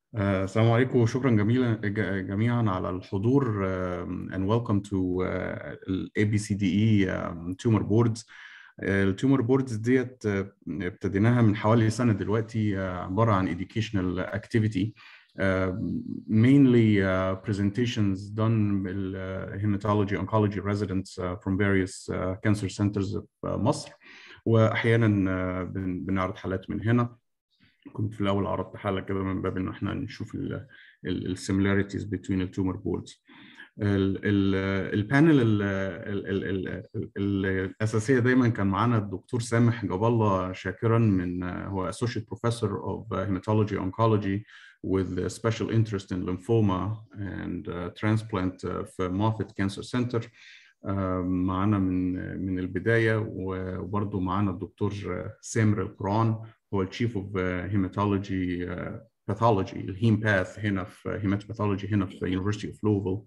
Uh, السلام عليكم وشكرا جميلا ج- جميعا على الحضور um, and welcome to uh, ال ABCDE um, tumor boards. التومر بوردز ديت uh, ابتديناها من حوالي سنة دلوقتي uh, عبارة عن educational activity uh, mainly uh, presentations done بال uh, hematology oncology residents uh, from various uh, cancer centers of uh, مصر واحيانا uh, بن- بنعرض حالات من هنا كنت في الاول عرضت حاله كده من باب ان احنا نشوف السيميلاريتيز بين التومر بوردز البانل ال- ال- ال- ال- ال- الاساسيه دايما كان معانا الدكتور سامح جاب الله شاكرا من هو associate professor of hematology oncology with special interest in lymphoma and uh, transplant uh, في Moffitt Cancer Center آه، معانا من من البدايه وبرضه معانا الدكتور سامر القرآن هو الشيف اوف هيماتولوجي باثولوجي الهيم باث هنا في هيماتوباثولوجي هنا في يونيفرستي اوف لوفل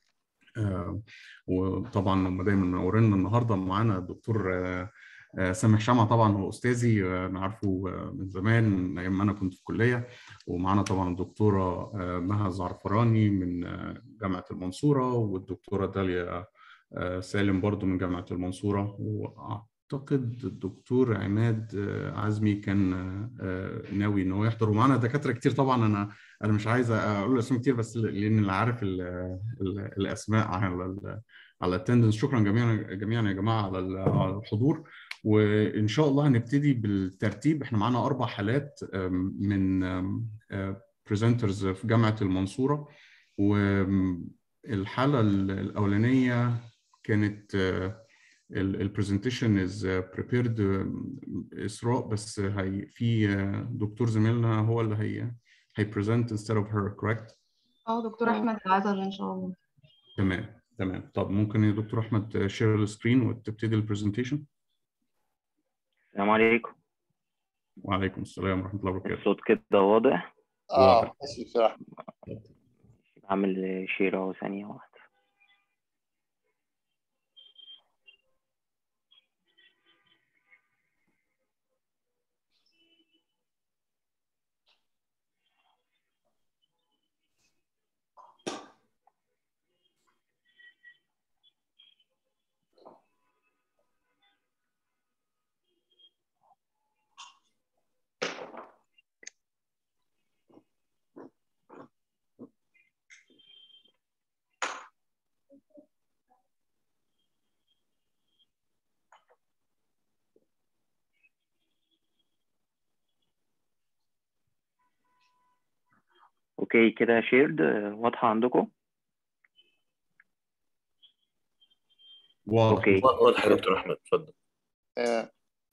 وطبعا هم دايما منورينا النهارده معانا الدكتور آه، آه، سامح شمعة طبعا هو استاذي آه، انا عارفه آه، من زمان من ايام ما انا كنت في الكليه ومعانا طبعا الدكتوره آه، مها الزعفراني من آه، جامعه المنصوره والدكتوره داليا آه، سالم برضو من جامعه المنصوره واعتقد الدكتور عماد آه، عزمي كان آه، آه، ناوي ان هو يحضر ومعانا دكاتره كتير طبعا انا انا مش عايز اقول اسماء كتير بس لان اللي عارف ال- ال- الاسماء على ال- على الاتندنس شكرا جميعا جميعا يا جماعه على ال- على الحضور وان شاء الله هنبتدي بالترتيب احنا معانا اربع حالات أم، من بريزنترز في جامعه المنصوره والحاله الاولانيه كانت البرزنتيشن از بريبيرد اسراء بس هي في آه، دكتور زميلنا هو اللي هي هي present instead of her correct اه دكتور احمد العزل ان شاء الله تمام تمام طب ممكن يا دكتور احمد شير السكرين وتبتدي البرزنتيشن السلام عليكم وعليكم السلام ورحمه الله وبركاته الصوت كده واضح واضح. اه ماشي بصراحة عامل شير اهو ثانية واحدة اوكي كده شيرد واضحة عندكم واضح اوكي واضح يا دكتور احمد اتفضل آه،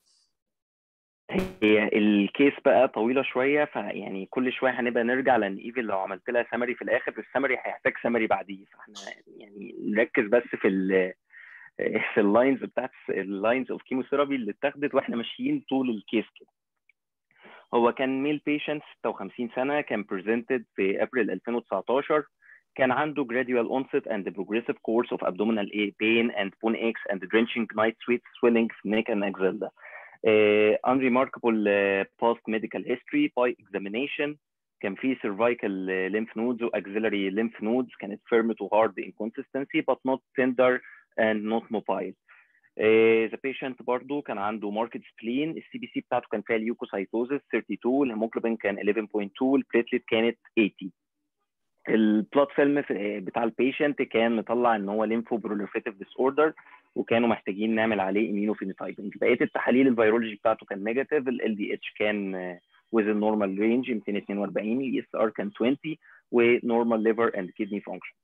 هي الكيس بقى طويلة شوية فيعني كل شوية هنبقى نرجع لان ايفن لو عملت لها سمري في الاخر السمري هيحتاج سمري بعديه فاحنا يعني نركز بس في ال في اللاينز بتاعت اللاينز اوف كيموثيرابي اللي اتاخدت واحنا ماشيين طول الكيس كده هو كان ميل بيشنت 56 سنة كان بريزنتد في ابريل 2019 كان عنده gradual onset and progressive course of abdominal pain and bone aches and drenching night sweat swelling في neck and axilla. Uh, unremarkable uh, past medical history by examination كان في cervical uh, lymph nodes و axillary lymph nodes كانت firm to hard inconsistency but not tender and not mobile. Uh, the patient برضو كان عنده marked spleen السي بي سي بتاعته كان فيها leukocytosis 32 الهيموجلوبين كان 11.2 البليتلت كانت 80 البلاد فيلم بتاع البيشنت كان مطلع ان هو ليمفو بروليفريتيف ديس اوردر وكانوا محتاجين نعمل عليه امينو فينوتايبنج بقيه التحاليل الفيرولوجي بتاعته كان نيجاتيف ال دي اتش كان within normal range 242 الاي اس ار كان 20 ونورمال ليفر اند كيدني فانكشن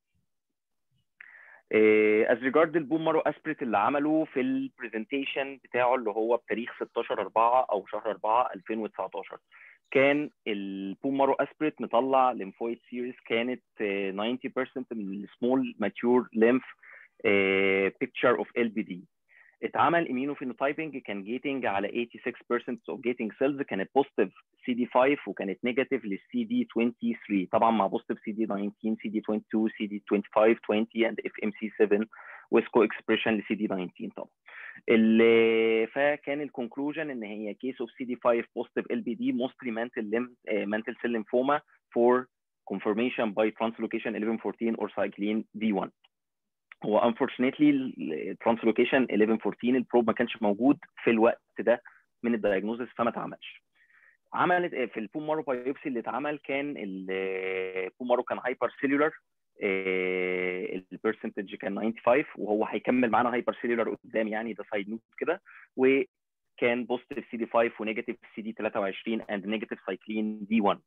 از ريجارد البوم مارو اسبريت اللي عمله في البرزنتيشن بتاعه اللي هو بتاريخ 16 4 او شهر 4 2019 كان البوم مارو اسبريت مطلع ليمفويد سيريز كانت آه، 90% من السمول ماتيور ليمف بيكتشر اوف ال بي دي اتعمل immunophenotyping كان جيتنج على 86% of gating cells كانت بوزيتيف سي دي 5 وكانت نيجاتيف للسي دي 23 طبعا مع بوزيتيف سي دي 19 سي دي 22 سي دي 25 20 and اف ام سي 7 with co-expression لسي دي 19 طبعا اللي فكان الكونكلوجن ان هي كيس اوف سي دي 5 بوزيتيف ال بي دي mostly mental lim mental cell lymphoma for confirmation by translocation 1114 or cyclin D1 هو unfortunately translocation 1114 البروب ما كانش موجود في الوقت ده من الدايجنوزس فما اتعملش عملت في البوم مارو بايوبسي اللي اتعمل كان البوم مارو كان هايبر سيلولار البرسنتج كان 95 وهو هيكمل معانا هايبر سيلولار قدام يعني ده سايد نوت كده وكان بوزيتيف سي دي 5 ونيجاتيف سي دي 23 اند نيجاتيف سايكلين دي 1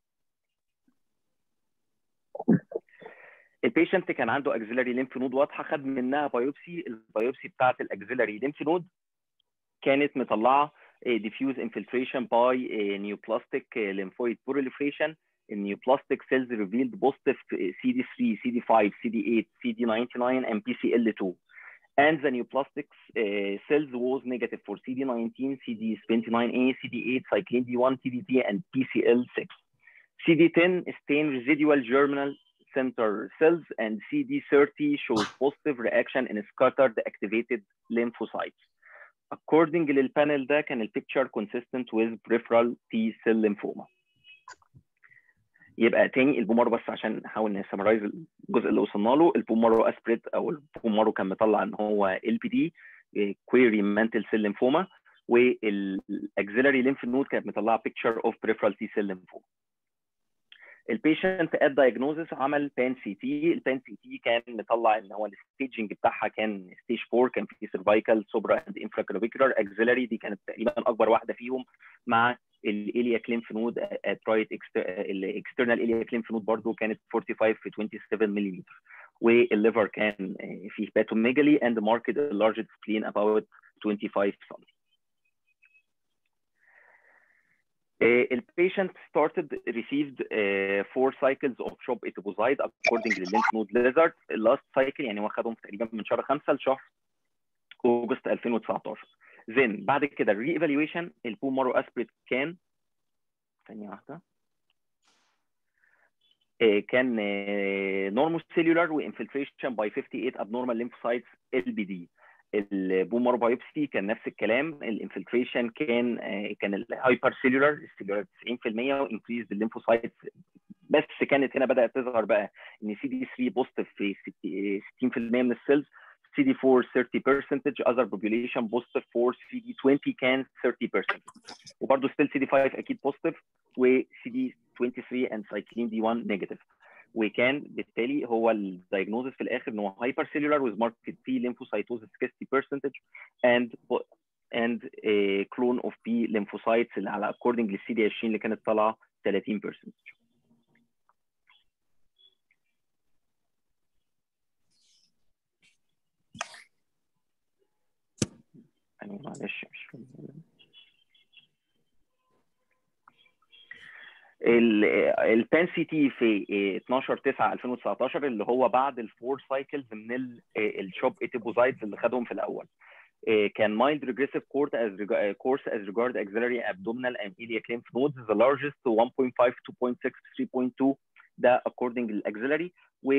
البيشنت كان عنده اكزيلاري ليمف نود واضحه خد منها بايوبسي البايوبسي بتاعت الاكزيلاري ليمف نود كانت مطلعه diffuse infiltration by neoplastic lymphoid proliferation neoplastic cells revealed positive CD3, CD5, CD8, CD99, and BCL2. And the neoplastic uh, cells was negative for CD19, CD29A, CD8, cyclin D1, TDT, and BCL6. CD10 stain residual germinal center cells, and CD30 shows positive reaction in scattered activated lymphocytes. according للبانل ده كان البيكتشر consistent with peripheral T cell lymphoma. يبقى تاني البومارو بس عشان نحاول نسمرايز الجزء اللي وصلنا له البومارو اسبريت او البومارو كان مطلع ان هو ال بي دي كويري مانتل سيل ليمفوما والاكزيلاري ليمف نود كانت مطلعه بيكتشر اوف بريفرال تي سيل ليمفوما البيشنت ات دايجنوزس عمل بان سي تي البان سي تي كان مطلع ان هو الستيجنج بتاعها كان ستيج 4 كان في سيرفايكال سوبرا اند انفراكلوفيكولار اكزيلاري دي كانت تقريبا اكبر واحده فيهم مع الالياك ليمف نود ات رايت الاكسترنال الياك ليمف نود برضه كانت 45 في 27 ملم والليفر كان فيه باتوميجالي اند ماركت largest spleen about 25 سم Uh, patient started received uh, four cycles of CHOP etoposide according to the lymph node lizard. Last cycle يعني هو خدهم تقريبا من شهر 5 لشهر أغسطس 2019. Then بعد كده الري ايفالويشن البومارو اسبريت كان ثانية واحدة uh, كان نورمال سيلولار وانفلتريشن باي 58 abnormal lymphocytes LBD. البومر بايوبسي كان نفس الكلام الانفلتريشن كان كان الهايبر سيلولار السيلولار 90% وانكريز الليمفوسايت بس كانت هنا بدات تظهر بقى ان سي دي 3 بوزيتيف في 60% من السيلز سي دي 4 30% other population بوزيتيف فور سي دي 20 كان 30% وبرده ستيل سي دي 5 اكيد بوزيتيف وسي دي 23 and cyclin دي 1 نيجاتيف وكان بالتالي هو الدايجنوزس في الاخر ان هو هايبر سيلولار with marked T lymphocytosis 60% and and a clone of B lymphocytes اللي على according للسي دي 20 اللي كانت طالعه 30% يعني معلش مش البان سي تي في 12 9 2019 اللي هو بعد الفور سايكلز من الشوب ايتيبوزايدز اللي خدهم في الاول كان مايلد ريجريسيف كورت as course as regard axillary abdominal and iliac lymph nodes the largest 1.5 2.6 3.2 ده according للاكسلري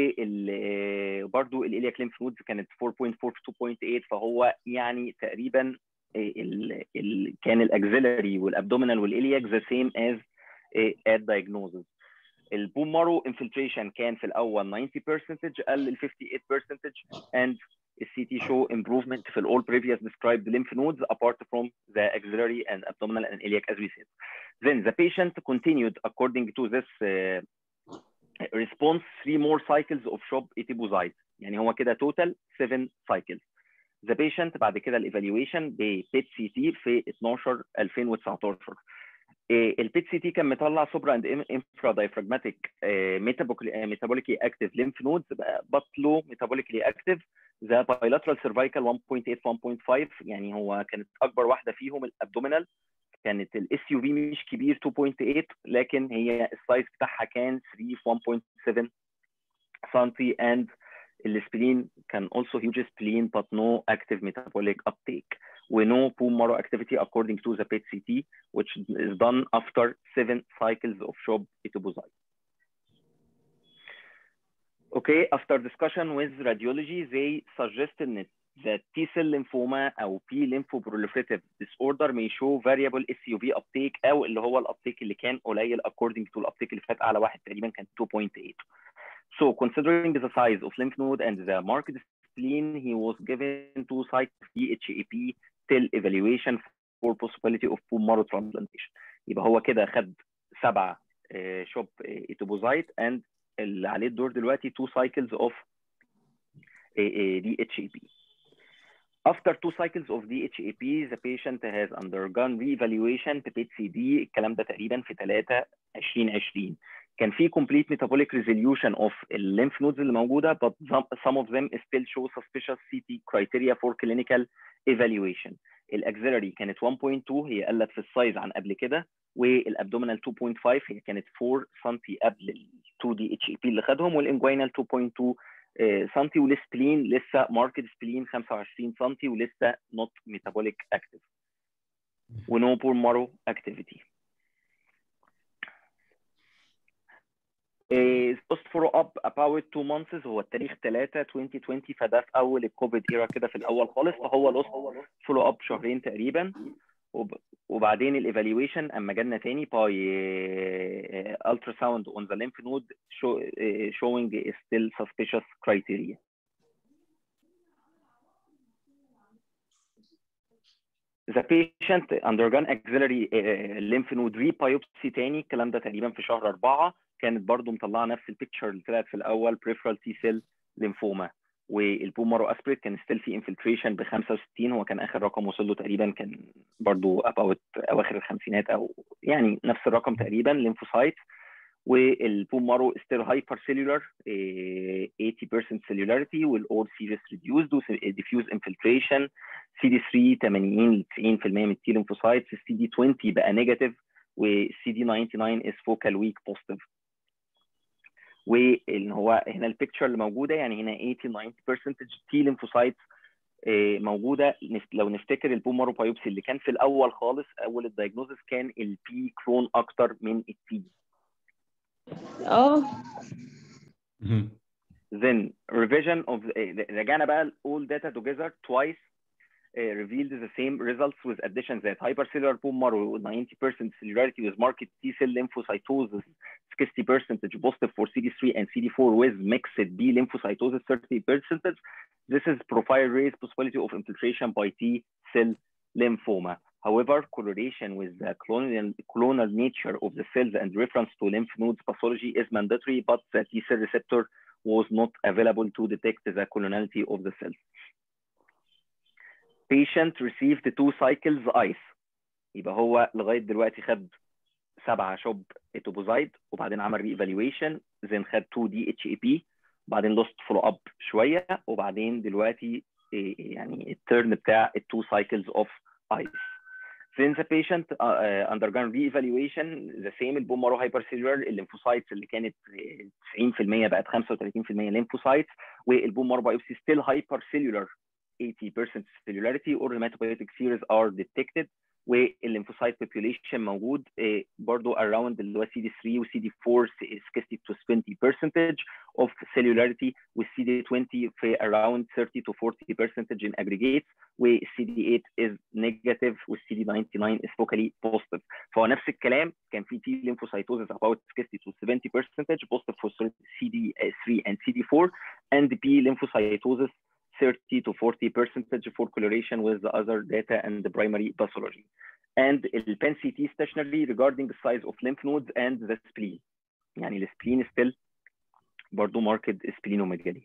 وبرده الالياك ليمف نودز كانت 4.4 2.8 فهو يعني تقريبا ال ال كان الاكسلري والابدومينال والالياك ذا سيم از at diagnosis. البوم مارو infiltration كان في الأول 90% قل ل 58% and السي تي show improvement في all previous described lymph nodes apart from the axillary and abdominal and iliac as we said. Then the patient continued according to this uh, response three more cycles of shop etiposide يعني هو كده total seven cycles. The patient بعد كده الايفالويشن ببيت سي تي في 12 2019 البيت سي تي كان مطلع سوبرا اند انفرا دايفراجماتيك ميتابوليكلي اكتيف ليمف نودز بطلو ميتابوليكلي اكتيف ذا بايلاترال سيرفايكال 1.8 1.5 يعني هو كانت اكبر واحده فيهم الابدومينال كانت الاس يو في مش كبير 2.8 لكن هي السايز بتاعها كان 3 في 1.7 سنتي اند السبلين can also huge spleen but no active metabolic uptake و no bone marrow activity according to the PET CT which is done after seven cycles of SHOB etoposide. Okay, after discussion with radiology, they suggested that T-cell lymphoma أو P lymphoproliferative disorder may show variable SUV uptake أو اللي هو الابتيك اللي كان قليل according to الابتيك اللي فات على واحد تقريبا كان 2.8. So considering the size of lymph node and the marked spleen, he was given two cycles DHAP till evaluation for possibility of bone marrow transplantation. يبقى هو كده خد سبعة شوب اتوبوزايت and اللي عليه الدور دلوقتي two cycles of DHAP. After two cycles of DHAP, the patient has undergone re-evaluation to CD الكلام ده تقريبا في 3 2020 كان في complete metabolic resolution of lymph nodes اللي موجوده but some of them still show suspicious CT criteria for clinical evaluation. الاكزيلري كانت 1.2 هي قلت في السايز عن قبل كده والابدومينال 2.5 هي كانت 4 سم قبل ال 2 دي اتش اي بي اللي خدهم والانجوينال 2.2 سم والسبلين لسه ماركت سبلين 25 سم ولسه نوت ميتابوليك اكتف ونو بور مارو اكتيفيتي post follow up about two months هو التاريخ 3 2020 فده في اول الكوفيد ايرا كده في الاول خالص فهو لوست فولو اب شهرين تقريبا وبعدين الايفالويشن اما جالنا تاني باي الترا ساوند اون ذا lymph node show, uh, showing still suspicious criteria The patient undergone axillary uh, lymph node rebiopsy تاني الكلام ده تقريبا في شهر أربعة كانت برضو مطلعه نفس البيكتشر اللي طلعت في الاول بريفرال تي سيل ليمفوما والبومارو اسبريت كان ستيل في انفلتريشن ب 65 هو كان اخر رقم وصل له تقريبا كان برضو اباوت اواخر الخمسينات او يعني نفس الرقم تقريبا ليمفوسايت والبومارو ستيل هايبر سيلولار 80% سيلولاريتي والاول سيريس ريديوزد ديفيوز انفلتريشن سي دي 3 80 ل 90% من التي ليمفوسايتس السي دي 20 بقى نيجاتيف والسي دي 99 is focal weak positive وان هو هنا البيكتشر اللي موجوده يعني هنا 80 90% تي ليمفوسايتس موجوده لو نفتكر البومارو بايوبسي اللي كان في الاول خالص اول الدايجنوزس كان البي كلون اكتر من التي اه then revision of رجعنا بقى all data together twice uh, revealed the same results with addition that hypercellular bone marrow 90% cellularity with marked T cell lymphocytosis 60% positive for CD3 and CD4 with mixed B lymphocytosis 30%. This is profile raised possibility of infiltration by T cell lymphoma. However, correlation with the clonal, clonal nature of the cells and reference to lymph nodes pathology is mandatory, but the T cell receptor was not available to detect the clonality of the cells. Patient received two cycles ice. يبقى هو لغايه دلوقتي خد سبعه شوب اتوبوزايد وبعدين عمل ري ايفالويشن زين خد 2 دي اتش اي بي بعدين لوست فولو اب شويه وبعدين دلوقتي يعني التيرن بتاع التو سايكلز اوف ايس Then the patient uh, uh, undergone re-evaluation the same البومارو هايبرسيلولار الليمفوسايتس اللي كانت 90% بقت 35% ليمفوسايتس والبومارو بايوبسي still hypercellular 80% cellularity or hematopoietic series are detected والليمفوسايت population موجود برضو around اللي هو CD3 و CD4 60 to 20% of cellularity وال CD20 في around 30 to 40% in aggregate وال CD8 is negative وال CD99 is focally positive فهو نفس الكلام كان في T lymphocytosis about 60 to 70% positive for CD3 and CD4 and B lymphocytosis 30 to 40 percentage for correlation with the other data and the primary pathology. And the PEN CT stationary regarding the size of lymph nodes and the spleen. يعني the spleen is still برضو marked splenomegaly.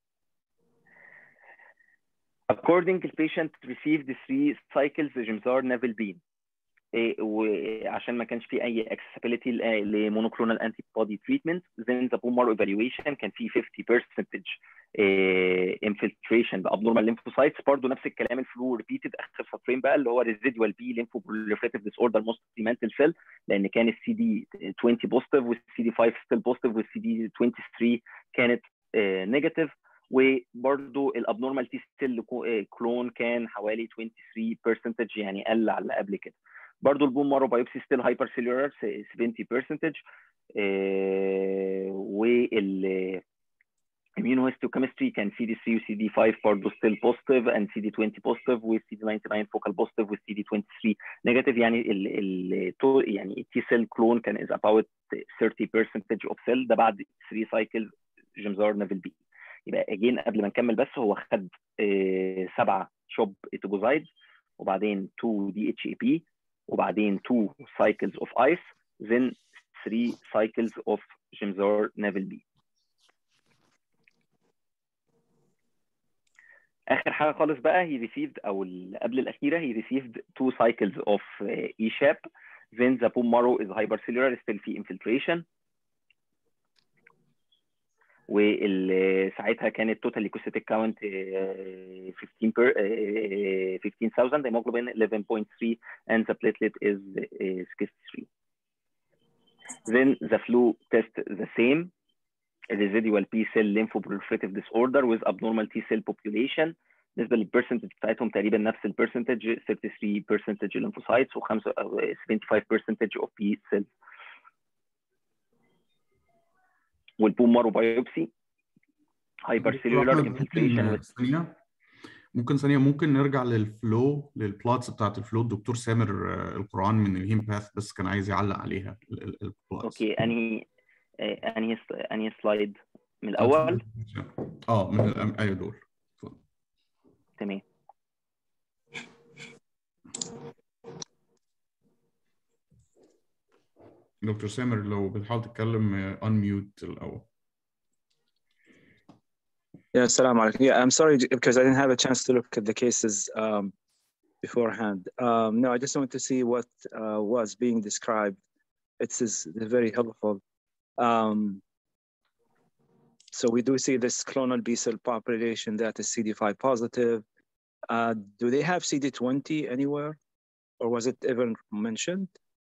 According the patient received three cycles Gemzar Navelbine. وعشان ما كانش في اي accessibility لمونوكلونال انتي بودي تريتمنت then the bone marrow evaluation كان في 50% infiltration بابنورمال lymphocytes برضه نفس الكلام الفلو ريبيتد اخر سطرين بقى اللي هو residual B lymphoproliferative disorder mostly mental cell لان كان السي دي 20 بوزيتيف والسي دي 5 still بوزيتيف والسي دي 23 كانت نيجاتيف وبرده الابنورمال تي سيل كلون كان حوالي 23% يعني قل على اللي قبل كده برضه البون مارو بايوبسي ستيل هايبر سيلولار 70% وال immunohistochemistry كان CD3 و CD5 برضه still positive and CD20 positive و CD99 focal positive و CD23 negative يعني ال ال يعني التي سيل كلون كان is about 30% of cell ده بعد 3 cycles جمزار نافل بي يبقى اجين قبل ما نكمل بس هو خد سبعه شوب اتوجوزايد وبعدين 2 دي اتش اي بي وبعدين 2 cycles of ice then 3 cycles of جمزار نافل بي اخر حاجه خالص بقى he received او قبل الاخيره he received two cycles of uh, ESHAP then the bone marrow is hypercellular still في infiltration وساعتها كانت توتال ليكوسيتيك كاونت 15 per, uh, 15000 hemoglobin 11.3 and the platelet is uh, 63 then the flu test the same residual B cell lymphoproliferative disorder with abnormal T cell population بالنسبه للبرسنتج بتاعتهم تقريبا نفس البرسنتج 33% lymphocytes و 75% of B cells والبون مارو بايوبسي هايبر سيلولار انفلتريشن ثانيه ممكن ثانيه ممكن نرجع للفلو للبلاتس بتاعت الفلو الدكتور سامر القرآن من الهيم باث بس كان عايز يعلق عليها البلاتس اوكي انهي انهي انهي سلايد من الاول اه من الأم... ايوه دول تمام دكتور سامر لو بتحاول تتكلم انميوت الاول Yeah, السلام عليكم. Yeah, I'm sorry because I didn't have a chance to look at the cases um, beforehand. Um, no, I just want to see what uh, was being described. It is very helpful. Um, so we do see this clonal B cell population that is CD5 positive. Uh, do they have CD20 anywhere, or was it ever mentioned?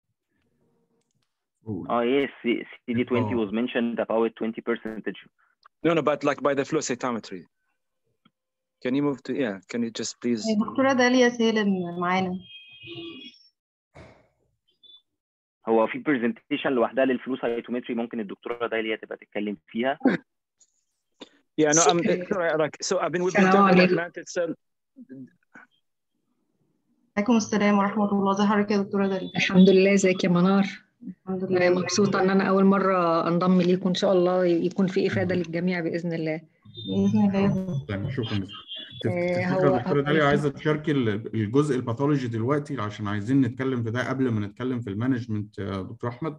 Oh yes, CD20 was mentioned about 20 percentage. No, no, but like by the flow cytometry. Can you move to yeah? Can you just please? دكتورة داليا سالم معانا. هو في برزنتيشن لوحدها للفلو سايتومتري ممكن الدكتوره داليا تبقى تتكلم فيها. Yeah, no, I'm like so I've been we've been talking about mantle cell. عليكم السلام ورحمة الله، ازي حضرتك يا دكتورة داليا؟ الحمد لله ازيك يا منار الحمد لله مبسوطة ان انا اول مرة انضم ليكم ان شاء الله يكون في افادة للجميع باذن الله بإذن الله تمام شكرا آه، تفتكر هو- الدكتوره هو- داليا عايزه تشاركي ال- الجزء الباثولوجي دلوقتي عشان عايزين نتكلم في ده قبل ما نتكلم في المانجمنت يا دكتور احمد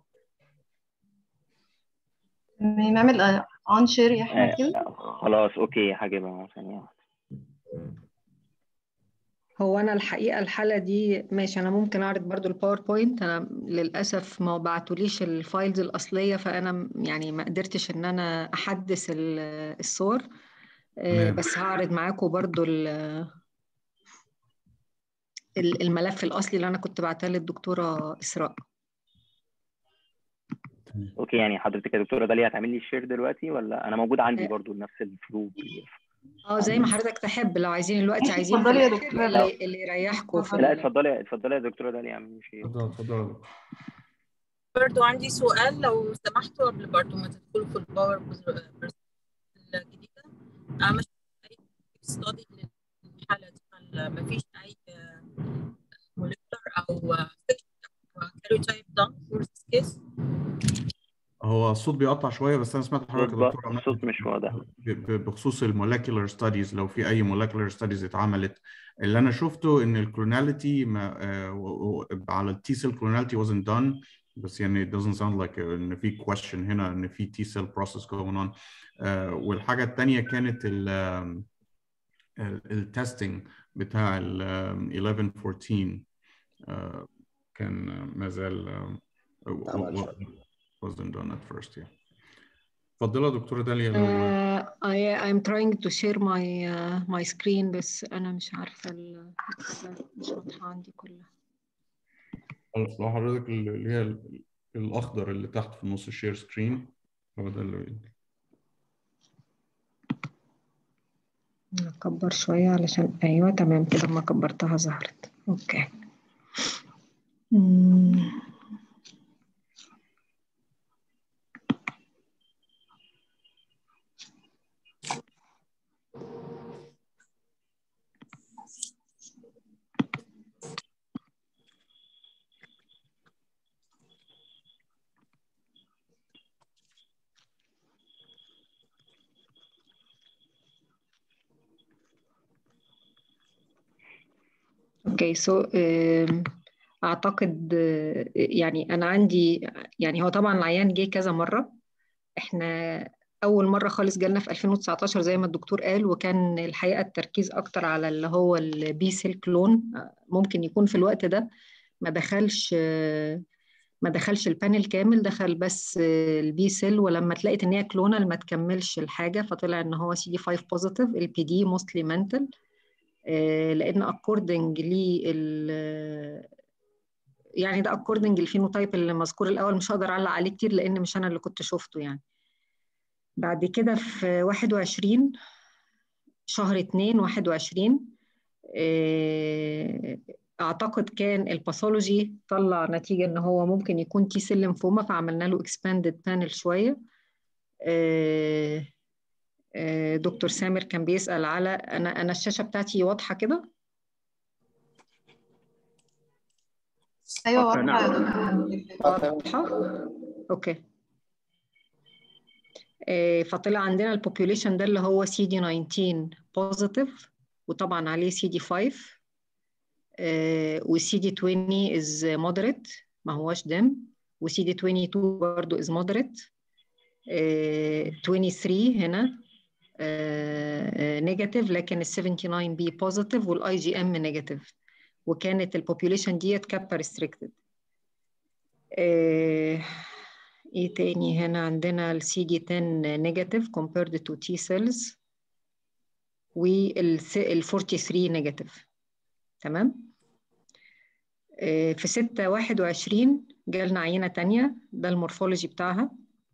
نعمل اون شير يا احمد كده آه، خلاص اوكي هجيبها ثانيه واحدة. هو انا الحقيقة الحالة دي ماشي انا ممكن اعرض برضو الباوربوينت انا للاسف ما بعتوليش الفايلز الاصلية فانا م- يعني ما قدرتش ان انا احدث ال- الصور آه، تمام. بس هعرض معاكم برضو ال- ال- الملف الاصلي اللي انا كنت بعتها للدكتورة اسراء اوكي يعني حضرتك يا دكتوره داليا هتعمل لي الشير دلوقتي ولا انا موجود عندي آه. برضو نفس الفلو اه زي ما حضرتك تحب لو عايزين الوقت عايزين في اتفضلي يا الآخر دكتورة. اللي, اللي يريحكم في لا ال- اتفضلي اتفضلي يا دكتوره داليا اعملي شير اتفضل اتفضل برضو عندي سؤال لو سمحتوا قبل برضو ما تدخلوا في الباور الجديدة أنا مش أي ستادي للحالة دي ما فيش أي موليكولر أو كاريوتايب دان فور ذيس كيس هو الصوت بيقطع شويه بس انا سمعت حضرتك يا الصوت دكتور بقى- عماد الصوت مش واضح. ب- ب- بخصوص المولكيولر ستاديز لو في اي مولكيولر ستاديز اتعملت اللي انا شفته ان الكلوناليتي ما آه، و- و- على التي سيل كلوناليتي wasn't done بس يعني it doesn't sound like ان في question هنا ان في تي سيل process going on آه، والحاجه الثانيه كانت ال التستنج بتاع ال 11 14 آه، كان ما زال آه، و- عمل و- شوية. wasn't done at first yeah اتفضلي يا دكتوره داليا لو Uh, I I'm trying to share my uh, my screen بس أنا مش عارفة ال- مش واضحة عندي كلها. لو حضرتك اللي هي ال- الاخضر اللي تحت في النص الشير سكرين هو ده اللي نكبر شوية علشان أيوة تمام كده ما كبرتها ظهرت أوكي مم. اوكي سو اعتقد آه، يعني انا عندي يعني هو طبعا العيان جه كذا مره احنا اول مره خالص جالنا في 2019 زي ما الدكتور قال وكان الحقيقه التركيز اكتر على اللي هو البي سيل كلون ممكن يكون في الوقت ده ما دخلش آه، ما دخلش البانل كامل دخل بس البي سيل ولما تلاقيت ان هي كلونال ما تكملش الحاجه فطلع ان هو سي دي 5 بوزيتيف البي دي موستلي منتل لان اكوردنج لل يعني ده اكوردنج الفينوتايب اللي مذكور الاول مش هقدر اعلق عليه كتير لان مش انا اللي كنت شفته يعني بعد كده في 21 شهر 2 21 آه، اعتقد كان الباثولوجي طلع نتيجه ان هو ممكن يكون تي سيل ليمفوما فعملنا له اكسباندد بانل شويه آه، آه، دكتور سامر كان بيسأل على انا انا الشاشه بتاعتي واضحه كده ايوه أوكي، واضحه نعم. يا دكتور واضحه اوكي آه، فطلع عندنا البوبوليشن ده اللي هو سي دي 19 بوزيتيف وطبعا عليه سي دي 5 والسي دي 20 از مودريت ما هوش دم وسي دي 22 برضه از مودريت 23 هنا نيجاتيف لكن ال 79 بي بوزيتيف والاي جي ام نيجاتيف وكانت البوبوليشن ديت كابا ريستريكتد ايه تاني هنا عندنا ال CD10 نيجاتيف compared to T cells وال 43 نيجاتيف تمام آه، في 6 21 جالنا عينة تانية ده المورفولوجي بتاعها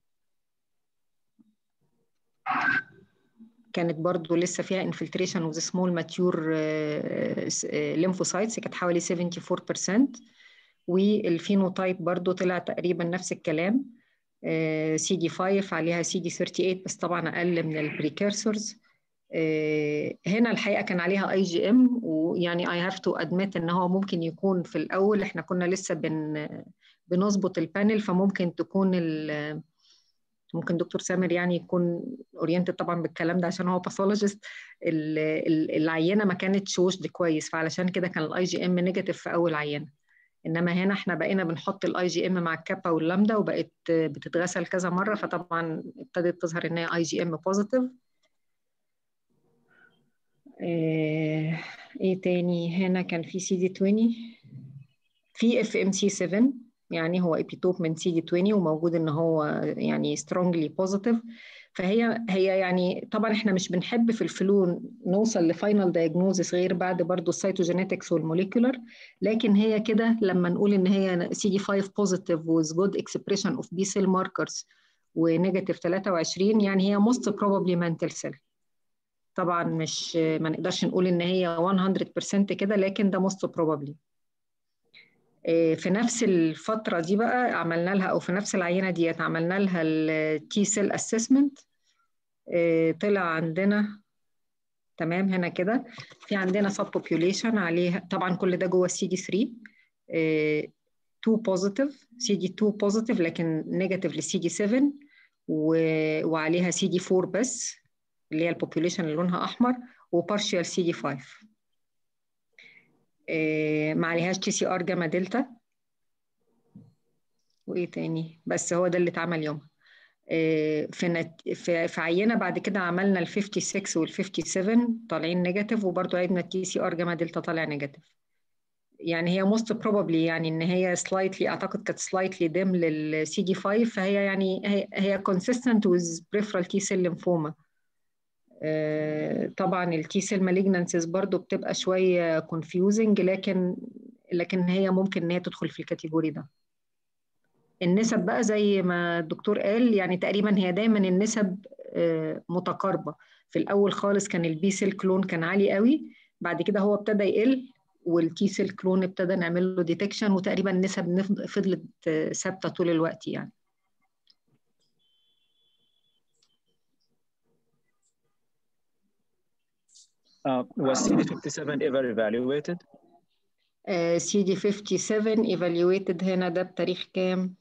كانت برضو لسه فيها infiltration with small mature lymphocytes كانت حوالي 74% والفينوتايب برضو طلع تقريبا نفس الكلام سي دي 5 عليها سي دي 38 بس طبعا اقل من البريكيرسورز هنا الحقيقه كان عليها اي جي ام ويعني اي هاف تو ادمت ان هو ممكن يكون في الاول احنا كنا لسه بن بنظبط البانل فممكن تكون ال ممكن دكتور سامر يعني يكون اورينتد طبعا بالكلام ده عشان هو باثولوجيست العينه ما كانتش وشد كويس فعلشان كده كان الاي جي ام نيجاتيف في اول عينه انما هنا احنا بقينا بنحط الاي جي ام مع الكابا واللامدا وبقت بتتغسل كذا مره فطبعا ابتدت تظهر ان هي اي جي ام بوزيتيف ايه تاني هنا كان في سي دي 20 في اف ام سي 7 يعني هو ابيتوب من سي دي 20 وموجود ان هو يعني سترونجلي بوزيتيف فهي هي يعني طبعا احنا مش بنحب في الفلو نوصل لفاينل دايجنوزس غير بعد برضو السيتوجينيتكس والموليكولر لكن هي كده لما نقول ان هي سي دي 5 بوزيتيف with good expression of B cell markers ونيجاتيف 23 يعني هي most probably mantle cell طبعا مش ما نقدرش نقول ان هي 100% كده لكن ده most probably في نفس الفترة دي بقى عملنا لها أو في نفس العينة ديت عملنا لها التي سيل اسسمنت طلع عندنا تمام هنا كده في عندنا سب بوبيوليشن عليها طبعا كل ده جوه السي دي 3 2 بوزيتيف سي دي 2 بوزيتيف لكن نيجاتيف للسي دي 7 وعليها سي دي 4 بس اللي هي البوبيوليشن اللي لونها احمر وبارشال سي دي 5 ما عليهاش تي سي ار جاما دلتا وايه تاني بس هو ده اللي اتعمل يومها في نت... في في عينه بعد كده عملنا ال 56 وال 57 طالعين نيجاتيف وبرضه عيدنا التي سي ار جاما دلتا طالع نيجاتيف يعني هي موست بروبابلي يعني ان هي سلايتلي اعتقد كانت سلايتلي ديم للسي دي 5 فهي يعني هي هي كونسيستنت ويز بريفرال تي سيل ليمفوما طبعا التي سيل مالجنانسيز برضو بتبقى شويه كونفيوزنج لكن لكن هي ممكن ان هي تدخل في الكاتيجوري ده النسب بقى زي ما الدكتور قال يعني تقريبا هي دايما النسب متقاربه في الاول خالص كان البي سيل كلون كان عالي قوي بعد كده هو ابتدى يقل والتي سيل كلون ابتدى نعمل له ديتكشن وتقريبا النسب نف- فضلت آه، ثابته طول الوقت يعني Uh, was CD57 ever evaluated? سي دي 57 evaluated هنا ده بتاريخ كام؟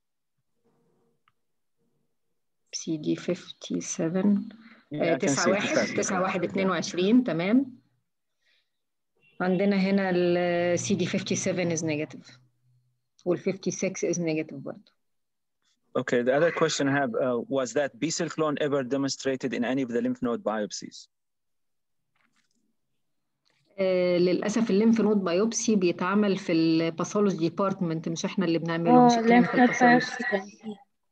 سي دي 57 Yeah, I can 9 see it. 1 9 1 22 تمام عندنا هنا ال سي دي 57 is negative وال 56 is negative برضه Okay, the other question I have uh, was that B cell clone ever demonstrated in any of the lymph node biopsies? آه، للاسف الليمف نود بايوبسي بيتعمل في الباثولوجي ديبارتمنت مش احنا اللي بنعمله مش اه lymph الكلينيكال node باثولوجي biopsy كان فيه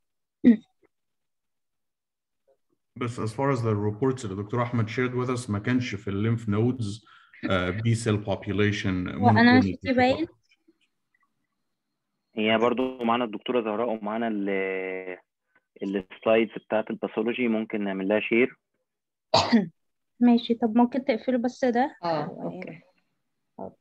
بس as far as the reports اللي دكتور احمد shared with us ما كانش في الليمف نودز بي سيل population وانا monoclonal صوتي باين هي برضو معانا الدكتورة زهراء ومعانا ال السلايدز بتاعت الباثولوجي ممكن نعمل لها شير ماشي طب ممكن تقفلوا بس ده اه أو يعني اوكي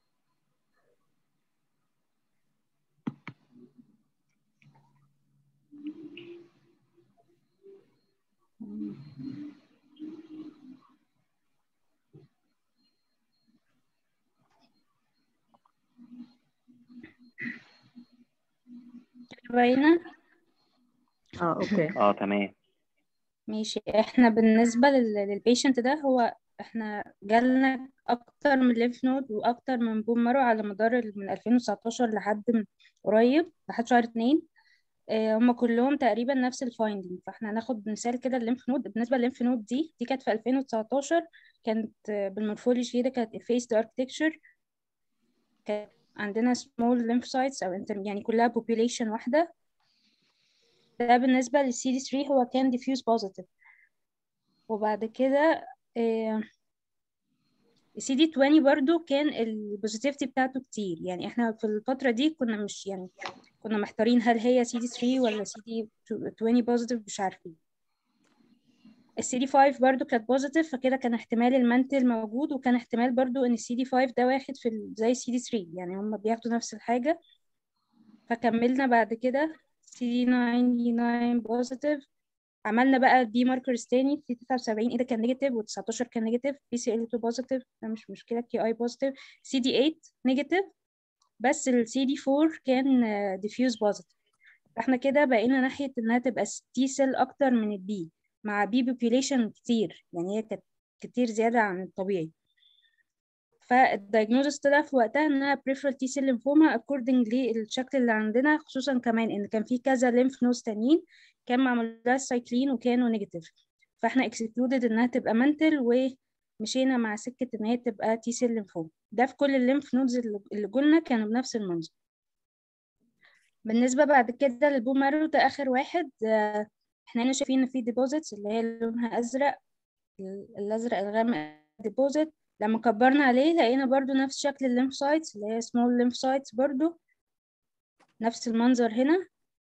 باينة اه اوكي اه تمام ماشي احنا بالنسبة للبيشنت ده هو احنا جالنا اكتر من ليمف نود واكتر من بون مارو على مدار ال- من 2019 لحد من قريب لحد شهر اتنين آه، هم كلهم تقريبا نفس الفايندينج فاحنا هناخد مثال كده الليمف نود بالنسبة للليمف نود دي دي كانت في 2019 كانت آه، بالمورفولوجي كده كانت effaced architecture كانت عندنا small lymph sites او inter- يعني كلها population واحدة ده بالنسبة للسي دي 3 هو كان diffuse positive وبعد كده السي دي 20 برضو كان البوزيتيفيتي بتاعته كتير يعني احنا في الفترة دي كنا مش يعني كنا محتارين هل هي سي دي 3 ولا سي دي 20 بوزيتيف مش عارفين السي دي 5 برضو كانت بوزيتيف فكده كان احتمال المنتل موجود وكان احتمال برضو ان السي دي 5 ده واخد في ال- زي السي دي 3 يعني هم بياخدوا نفس الحاجة فكملنا بعد كده سي دي 99 بوزيتيف عملنا بقى دي ماركرز تاني في 79 ايه ده كان نيجاتيف و19 كان نيجاتيف بي سي ال 2 بوزيتيف ده مش مشكله كي اي بوزيتيف سي دي 8 نيجاتيف بس السي دي 4 كان ديفيوز بوزيتيف فاحنا كده بقينا ناحيه انها تبقى تي سيل اكتر من البي مع بي بوبيوليشن كتير يعني هي كانت كتير زياده عن الطبيعي فالدايجنوزس طلع في وقتها انها peripheral T cell lymphoma according للشكل اللي عندنا خصوصا كمان ان كان في كذا lymph nodes تانيين كان معمول لها سايكلين وكانوا نيجاتيف فاحنا اكسكلودد انها تبقى منتل ومشينا مع سكه ان هي تبقى تي سيل ليمفوما ده في كل الليمف نودز اللي اللي جولنا كانوا بنفس المنظر بالنسبه بعد كده للبون مارو ده اخر واحد آه، احنا هنا شايفين ان في ديبوزيتس اللي هي لونها ازرق الازرق الغامق ديبوزيت لما كبرنا عليه لقينا برضو نفس شكل الليمف سايتس اللي هي سمول lymph سايتس برضو نفس المنظر هنا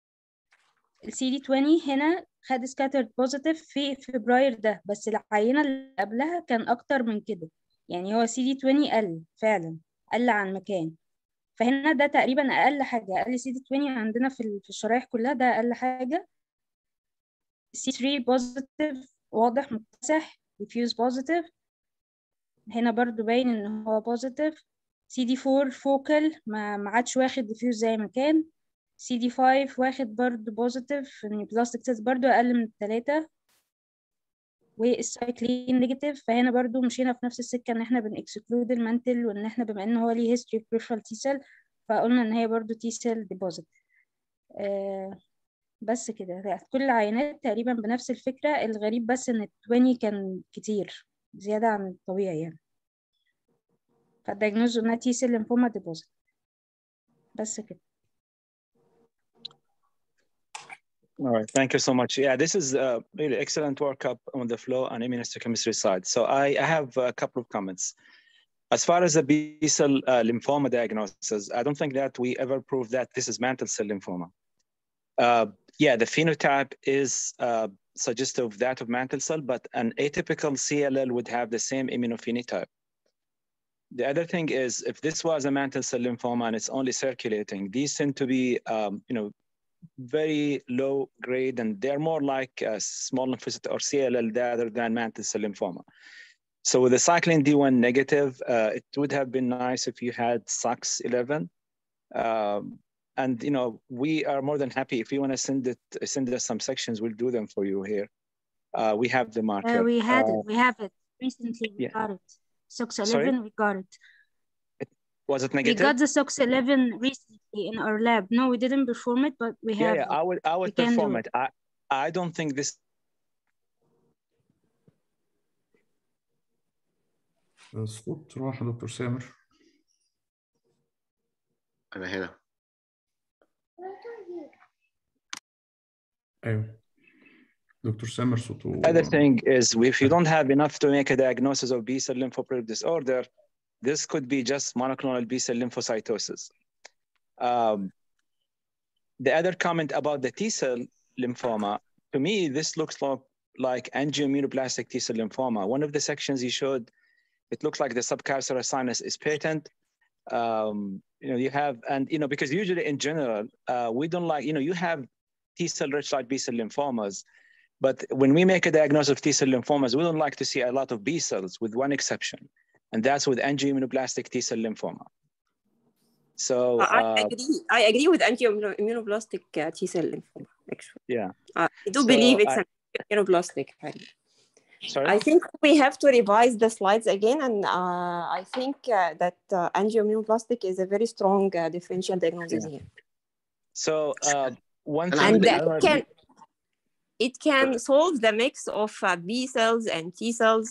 السي دي 20 هنا خد سكاترد بوزيتيف في فبراير ده بس العينة اللي قبلها كان أكتر من كده يعني هو سي دي 20 قل فعلا قل عن مكان فهنا ده تقريبا أقل حاجة أقل سي دي 20 عندنا في ال- في الشرايح كلها ده أقل حاجة سي 3 بوزيتيف واضح مكتسح diffuse بوزيتيف هنا برضو باين إن هو بوزيتيف سي دي 4 فوكال ما ما عادش واخد diffuse زي ما كان سي دي 5 واخد برضو بوزيتيف البلاستيك تيست برضو اقل من الثلاثة والسايكلين نيجاتيف فهنا برضو مشينا في نفس السكة ان احنا بنكسكلود المانتل وان احنا بما ان هو ليه هيستوري في بريفرال تي سيل فقلنا ان هي برضو تي سيل ديبوزيت آه بس كده كل العينات تقريبا بنفس الفكرة الغريب بس ان ال 20 كان كتير زيادة عن الطبيعي يعني فالدايجنوز انها تي سيل ليمفوما ديبوزيت بس كده All right, thank you so much. Yeah, this is uh, really excellent workup on the flow and immunohistochemistry side. So I, I have a couple of comments. As far as the B cell uh, lymphoma diagnosis, I don't think that we ever proved that this is mantle cell lymphoma. uh, yeah, the phenotype is uh, suggestive of that of mantle cell, but an atypical CLL would have the same immunophenotype. The other thing is, if this was a mantle cell lymphoma and it's only circulating, these tend to be, um, you know, very low grade, and they're more like a small lymphocyte or CLL rather than mantle cell lymphoma. So with the cyclin D1 negative, uh, it would have been nice if you had SOX11. Um, and you know, we are more than happy if you want to send it, send us some sections, we'll do them for you here. Uh, we have the marker. Uh, we had Uh, it. We have it recently. We yeah. got it. SOX Sorry? 11. We got it. Was it We negative? got the SOX 11 recently in our lab. No, we didn't perform it, but we yeah, have yeah, it. I would, I We would can do perform it. it. I, I don't think this الصوت راح يا دكتور سامر انا هنا ايوه دكتور سامر صوته other thing is if you don't have enough to make a diagnosis of B cell lymphoproliferative disorder, this could be just monoclonal B cell lymphocytosis. Um, the other comment about the T cell lymphoma, to me, this looks like, like angioimmunoblastic T cell lymphoma. One of the sections you showed, it looks like the subcarceral sinus is patent. Um, you know, you have, and you know, because usually in general, uh, we don't like, you know, you have T cell rich like B cell lymphomas. But when we make a diagnosis of T cell lymphomas, we don't like to see a lot of B cells, with one exception, and that's with angioimmunoblastic T cell lymphoma. So I uh, agree. I agree with anti-immunoblastic uh, T cell lymphoma. Actually, yeah. uh, I do So believe it's I- an immunoblastic. kind. Sorry. I think we have to revise the slides again, and uh, I think uh, that uh, angioimmunoblastic is a very strong uh, differential diagnosis Yeah. here, So uh, one And thing and I'm- that I it wanna- can it can solve the mix of uh, B cells and T cells.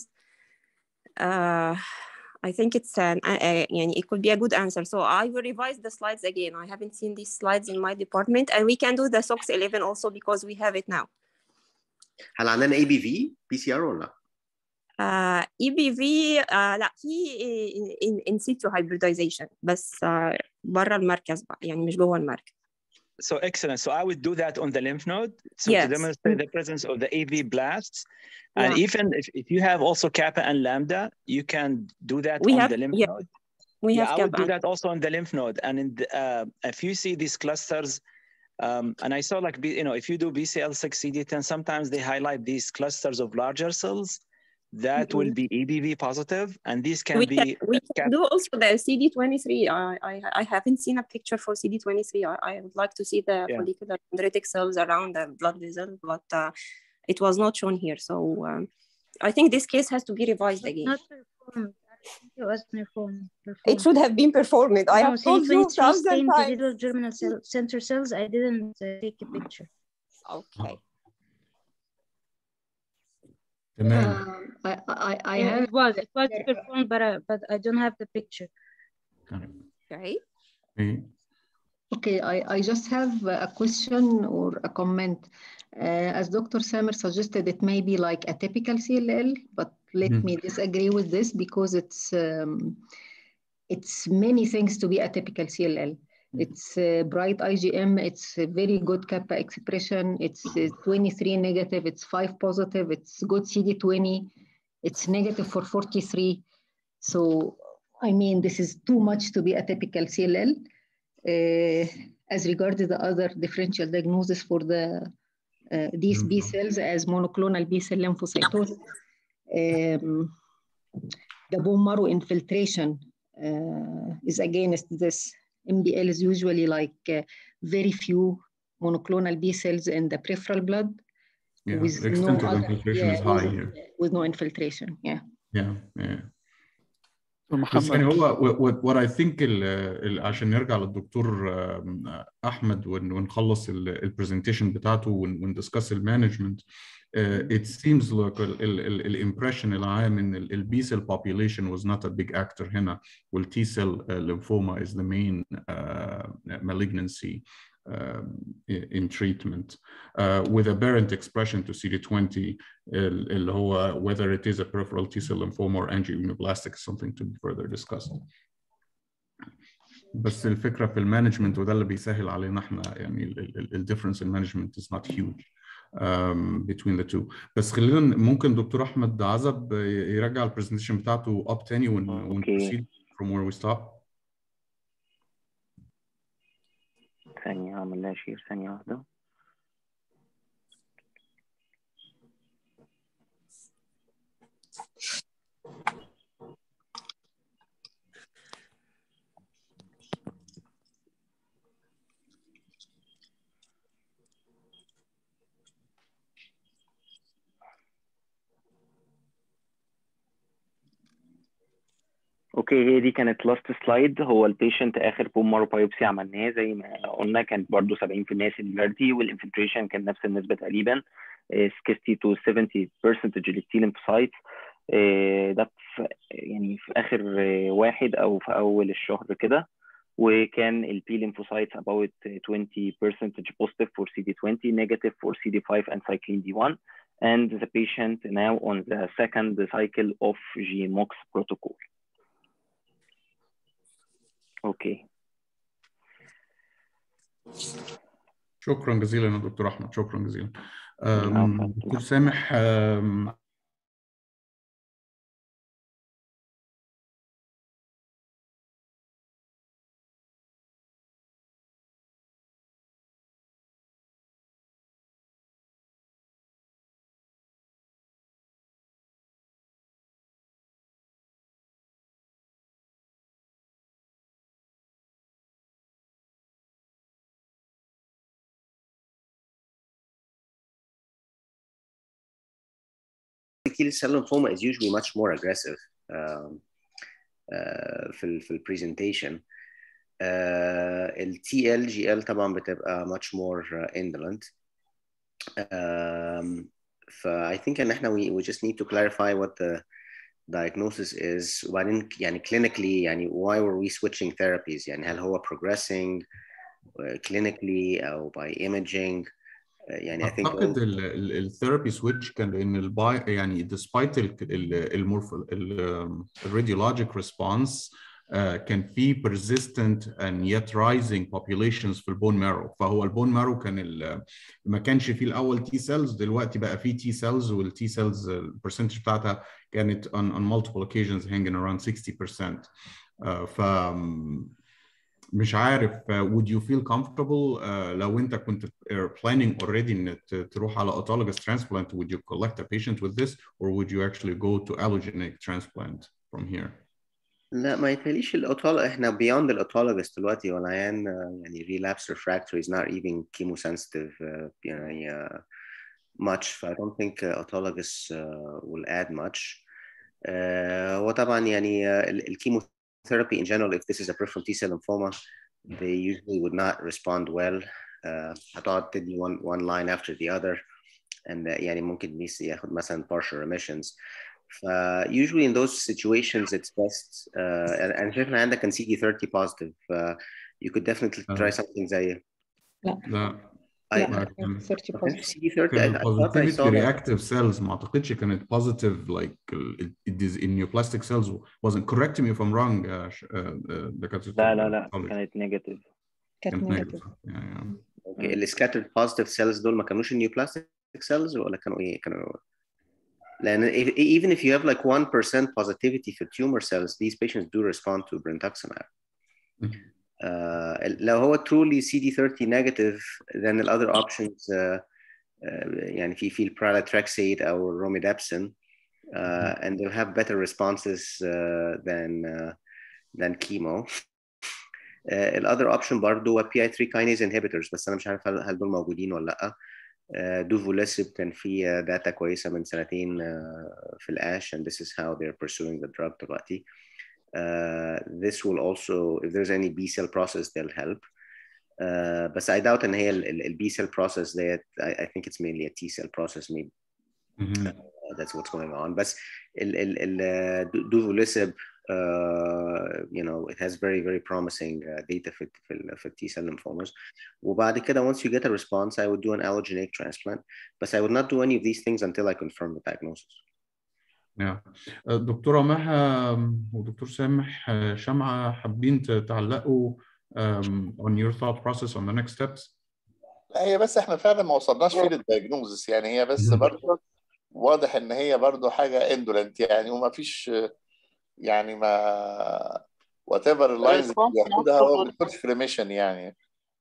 Uh, I think it's an uh, uh, يعني it could be a good answer. So I will revise the slides again. I haven't seen these slides in my department, and we can do the SOX 11 also because we have it now. هل عندنا اي بي في بي سي ار ولا uh, EBV uh, لا في in, in, in situ hybridization بس uh, برا المركز بقى يعني مش جوه المركز So excellent. So I would do that on the lymph node so Yes. to demonstrate the presence of the AV blasts. And Yeah. even if, if you have also kappa and lambda, you can do that We on have- the lymph yeah. node. we yeah, have I would do kappa. that also on the lymph node. And in the, uh, if you see these clusters, um, and I saw like, B, you know, if you do BCL6 CD10, sometimes they highlight these clusters of larger cells that will be EBV positive, and these can we be can, we can cap- do also the CD23 I, I, I haven't seen a picture for CD23 I, I would like to see the Yeah. follicular dendritic cells around the blood vessel but uh, it was not shown here so um, I think this case has to be revised again Not performed. I think It was performed. it performed. should have been performed I No, have told you CD23 thousand stained times residual germinal cell, center cells. I didn't uh, take a picture. okay تمام I, I, I Yeah, have it was it was there- performed, but I, but I don't have the picture. okay إيه. Okay, I, I just have a question or a comment. Uh, as Dr. Samer suggested, it may be like a typical CLL, but let Mhm. me disagree with this because it's um, it's many things to be a typical CLL. It's uh, bright IgM, it's a very good kappa expression, it's uh, 23 negative, it's 5 positive, it's good CD20, it's negative for 43. So, I mean, this is too much to be a typical CLL. Uh, as regards the other differential diagnosis for the uh, these B cells as monoclonal B cell lymphocytosis. Um, the bone marrow infiltration uh, is against this. MBL is usually like uh, very few monoclonal B cells in the peripheral blood Yeah, with the no extent of other, infiltration is yeah, high with, here. with no infiltration. Yeah. Yeah, yeah. بس محمد يعني هو what, what I think ال, ال, عشان نرجع للدكتور آم، احمد ون- ونخلص البرزنتيشن بتاعته وندسكس المانجمنت it seems like الامبريشن العام ان البي سيل population was not a big actor هنا والتي سيل lymphoma is the main uh, malignancy um, i- in treatment uh, with aberrant expression to CD20 ال- اللي هو whether it is a peripheral T cell lymphoma or angioimmunoblastic is something to be further discussed. بس الفكره في المانجمنت وده اللي بيسهل علينا احنا يعني الديفرنس in management is not huge um, between the two بس خلينا ممكن دكتور احمد عزب يرجع البرزنتيشن بتاعته اب تاني ون اوكي ونبروسيد from where we stop ثانية هعمل لها شير ثانية واحدة اوكي هي دي كانت لاست سلايد هو البيشنت اخر بوم مارو بايوبسي عملناه زي ما قلنا كانت برضو 70% سيلولاريتي والانفلتريشن كان نفس النسبه تقريبا آه، 60 to 70 percentage للتي lymphocytes آه، ده في يعني في اخر آه، واحد او في اول الشهر كده وكان ال P lymphocytes about 20 percentage positive for CD20 negative for CD5 and cyclin D1 and the patient now on the second cycle of GMOX protocol اوكي شكرا جزيلا يا دكتور احمد شكرا جزيلا العفو. أم، دكتور سامح أم، Sickle cell lymphoma is usually much more aggressive um, uh, في ال في البرزنتيشن ال TLGL طبعا بتبقى much more uh, indolent um, ف I think ان احنا we, we just need to clarify what the diagnosis is وبعدين يعني clinically يعني why were we switching therapies يعني هل هو progressing uh, clinically او by imaging uh, يعني I think اعتقد الثيرابي سويتش كان لان الباي يعني despite الراديولوجيك ريسبونس كان في persistent and yet rising populations في البون مارو فهو البون مارو كان ال- ما كانش فيه الاول تي سيلز دلوقتي بقى فيه تي سيلز والتي سيلز البرسنتج بتاعتها كانت on, on multiple occasions hanging around 60% uh, ف مش عارف uh, would you feel comfortable uh, لو انت كنت uh, planning already ان ت- تروح على autologous transplant would you collect a patient with this or would you actually go to allogeneic transplant from here لا ما يتهيأليش الاوتول احنا beyond الاوتولوجس دلوقتي والعيان آه، يعني relapse refractory is not even chemosensitive uh, يعني uh, much so I don't think uh, autologous uh, will add much uh, هو طبعا يعني uh, ال- الchemotherapy in general if this is a peripheral T cell lymphoma they usually would not respond well uh, هتقعد تدي one, one line after the other and uh, يعني ممكن بيس ياخد مثلا partial remissions ف usually in those situations it's best uh, and and شايف ان عندك كان CD30 positive uh, you could definitely try something زي لا لا I, لا ما كان 30 ما كانش positive CD30 كان I, I thought I positivity saw that reactive cells ما اعتقدش كانت positive like ال- it is in neoplastic cells wasn't correct me if I'm wrong uh, sh- uh, uh, دكاترة لا لا لا الpathology. كانت نيجاتيف كانت كانت نيجاتيف negative yeah, yeah. اوكي اللي scattered positive cells دول ما كانوش neoplastic cells ولا كانوا ايه كانوا لان if, even if you have like 1% positivity for tumor cells these patients do respond to brentuximab Mhm. uh, لو هو truly CD30 negative then the other options uh, uh, يعني في في الpralatrexate او romidepsin uh, and they'll have better responses uh, than uh, than chemo uh, الاذر اوبشن برضه هو بي اي 3 كاينيز انهبيتورز بس انا مش عارف هل, هل دول موجودين ولا لا uh, دوفوليسيب كان في داتا كويسه من سنتين uh, في الاش and this is how they're pursuing the drug دلوقتي uh, this will also if there's any B cell process they'll help uh, بس I doubt ان هي ال B cell process ديت I, I think it's mainly a T cell process maybe Mhm. uh, that's what's going on بس ال ال ال دوفوليسيب uh, you know it has very very promising uh, data في في ال في T cell lymphomas وبعد كده once you get a response I would do an allogeneic transplant but I would not do any of these things until I confirm the diagnosis Yeah. دكتورة مها ودكتور سامح شمعة حابين تعلقوا um, on your thought process on the next steps? لا هي بس احنا فعلا ما وصلناش فيه للدايجنوزس يعني هي بس مهم. برضه واضح ان هي برضه حاجه اندولنت يعني وما فيش يعني ما وات ايفر اللاينز اللي Response بياخدها هو not بيخش في ريميشن يعني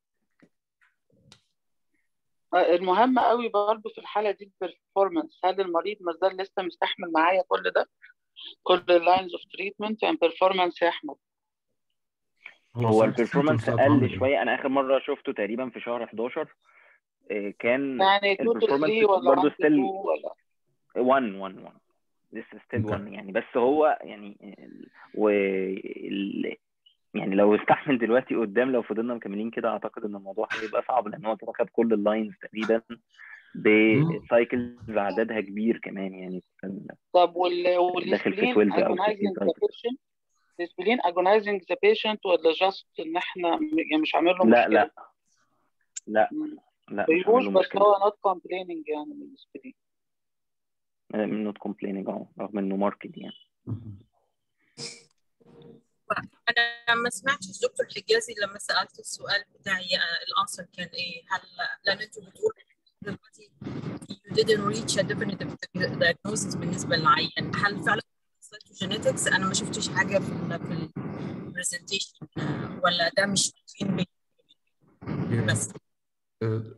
المهم قوي برضو في الحالة دي البرفورمانس هل المريض ما زال لسه مستحمل معايا كل ده كل اللاينز اوف تريتمنت يعني performance يا احمد هو symptoms البرفورمانس بتاعته عامل قل إيه؟ شويه انا اخر مره شفته تقريبا في شهر 11 آه، كان يعني 2 to 3 البرفورمانس ولا 1 برضه to 2 ستيل ولا 1 1 1 لسه ستيل Okay. 1 يعني بس هو يعني ال- و ال- يعني لو استحمل دلوقتي قدام لو فضلنا مكملين كده اعتقد ان الموضوع هيبقى صعب لان هو كده خد كل اللاينز تقريبا بسايكلز عددها كبير كمان يعني كان طب وال داخل في والسبلين 12 او 13 agonizing the سايكل patient السبلين agonizing the patient ولا just ان احنا م- يعني مش عامل له لا مشكلة لا لا مم. لا مش بيبوش عامل له بس مشكله هو not complaining يعني من السبلين نوت كومبليننج اه رغم انه ماركت يعني مهم. انا ما سمعتش دكتور حجازي لما سالت السؤال بتاعي الانسر كان ايه هل لان انتوا بتقولوا دلوقتي you didn't reach a definitive diagnosis بالنسبه للعيان هل فعلا cytogenetics انا ما شفتش حاجه في ال في البرزنتيشن ولا ده مش routine بي- Yeah. بس Uh,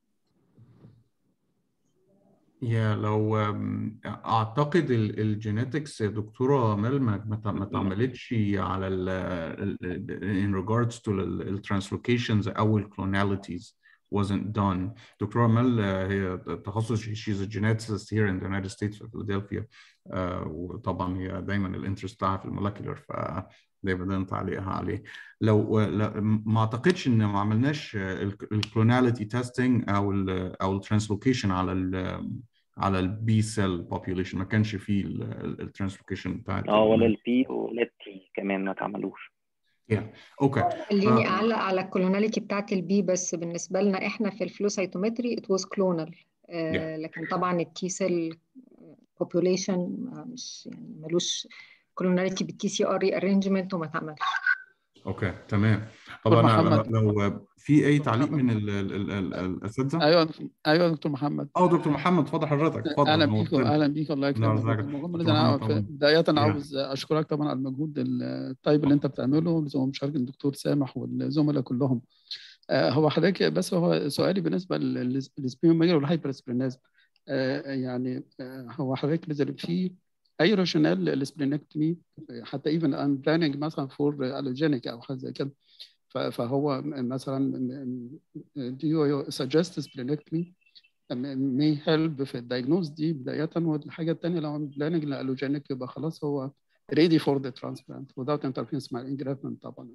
يا لو أم، اعتقد ال- الجينيتكس يا دكتوره مال ما ما تع- ما اتعملتش على ال ال- in regards to ال- ال translocations او ال clonalities wasn't done دكتوره مال آه، هي تخصص she's a geneticist here in the United States في فيلادلفيا آه، وطبعا هي دايما الانترست بتاعها في المولكيولر ف دايما ده تعليقها عليه لو لا- ما اعتقدش ان ما عملناش الكلوناليتي تيستنج او ال او الترانسلوكيشن على ال على البي سيل بوبيوليشن ما كانش فيه الترانسلوكيشن بتاع اه ولا البي ولا التي كمان ما اتعملوش اوكي خليني ف- اعلق على الكلوناليتي بتاعت البي بس بالنسبه لنا احنا في الفلو سايتومتري ات واز كلونال لكن طبعا التي سيل بوبيوليشن مش يعني ملوش كلوناليتي بالتي سي ار ري ارينجمنت وما اتعملش اوكي تمام طب انا محمد. لو في اي تعليق من ال- ال- ال- ال- الاساتذه ايوه ايوه يا دكتور محمد اه دكتور محمد اتفضل حضرتك اتفضل اهلا بيك نورتنا. اهلا بيك الله نعم، يكرمك ازيك؟ المهم دكتور انا محمد طبعا. بدايه يا. عاوز اشكرك طبعا على المجهود الطيب اللي انت بتعمله ومشاركه الدكتور سامح والزملاء كلهم آه، هو حضرتك بس هو سؤالي بالنسبه للسبيوميجر والهايبرسبلينازم يعني آه، هو حضرتك نزل في اي راشونال للسبلينكتومي حتى ايفن ان بلاننج مثلا فور الوجينيك او حاجه زي كده ف- فهو مثلا do you suggest splenectomy may help في الدايجنوز دي بداية والحاجة الثانية لو بلاننج لألوجينيك يبقى خلاص هو ready for the transplant without interference مع الانجرافمنت طبعا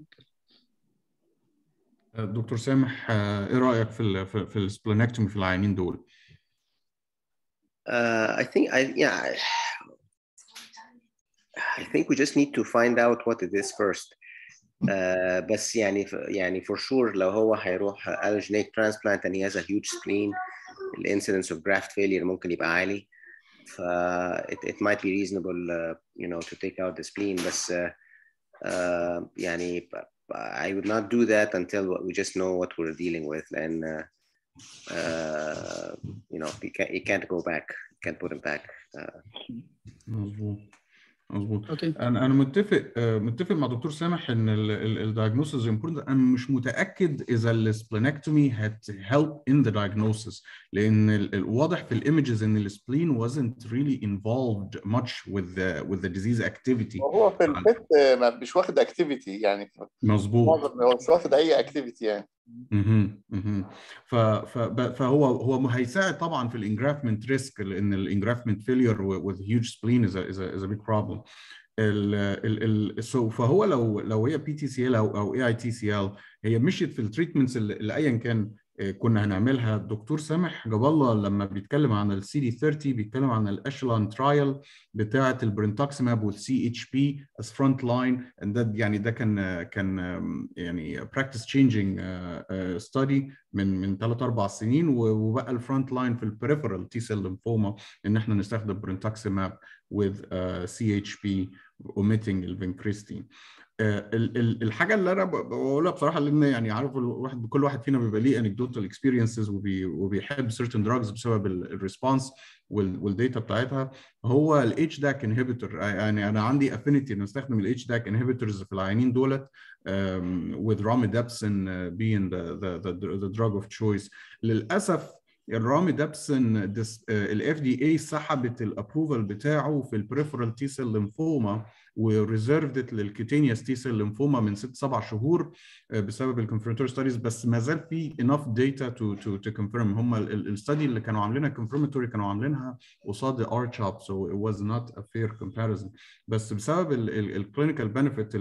دكتور سامح آه، ايه رايك في ال في, في السبلينكتومي في العيانين دول؟ Uh, I think I yeah. I, I think we just need to find out what it is first. Uh, بس يعني يعني for sure لو هو هيروح allogeneic transplant and he has a huge spleen, the incidence of graft failure ممكن يبقى عالي. ف it, it might be reasonable, uh, you know, to take out the spleen. بس uh, uh, يعني I would not do that until we just know what we're dealing with. And uh, uh, you know, you can't, you can't go back. You can't put him back. Uh, مظبوط مظبوط اوكي انا انا متفق آه، متفق مع دكتور سامح ان الدايجنوستس امبورتنت انا مش متاكد اذا السبلينكتومي هت هيلب ان ذا diagnosis لان ال- الواضح في الايمجز ان السبلين wasn't really involved much with the with the disease activity وهو في البيت ما- مش واخد اكتيفيتي يعني مظبوط معظم هو مش واخد اي اكتيفيتي يعني مهم. مهم. ف ف ب- فهو هو هيساعد طبعا في الانجرافمنت ريسك لان الانجرافمنت فيلير with huge spleen is a, is a, is a big problem ال ال ال so فهو لو لو هي بي تي سي ال او او اي اي تي سي ال هي مشيت في التريتمنتس اللي اللي ايا كان آه، كنا هنعملها الدكتور سامح جاب الله لما بيتكلم عن السي دي 30 بيتكلم عن الاشلون ترايل بتاعه البرنتوكسيماب والسي اتش بي as front line and ده يعني ده كان كان آم، يعني practice changing ستادي من من ثلاث اربع سنين و- وبقى الفرونت لاين في البريفرال تي سيل ليمفوما ان احنا نستخدم برنتوكسيماب with uh, CHP omitting الفينكريستين آه، ال- ال- الحاجه اللي انا ب- بقولها بصراحه لان يعني عارف الواحد كل واحد فينا بيبقى ليه انكدوتال اكسبيرينسز وبيحب certain drugs بسبب الريسبونس والداتا بتاعتها هو الاتش داك انهبيتور يعني انا عندي افينيتي ان استخدم الاتش داك انهبيتورز في العيانين دولت um, with romidepsin uh, being the, the, the, the drug of choice للاسف الراميدابسن الاف دي اي سحبت الابروفال بتاعه في البريفرال تي سيل ليمفوما وريزيرفد للكيتينيوس تي سيل ليمفوما من ست سبع شهور آه، بسبب الكونفرماتوري ستاديز بس ما زال في enough data to to to confirm هم الستادي اللي كانوا عاملينها confirmatory كانوا عاملينها قصاد ار شوب so it was not a fair comparison بس بسبب الكلينيكال بنفيت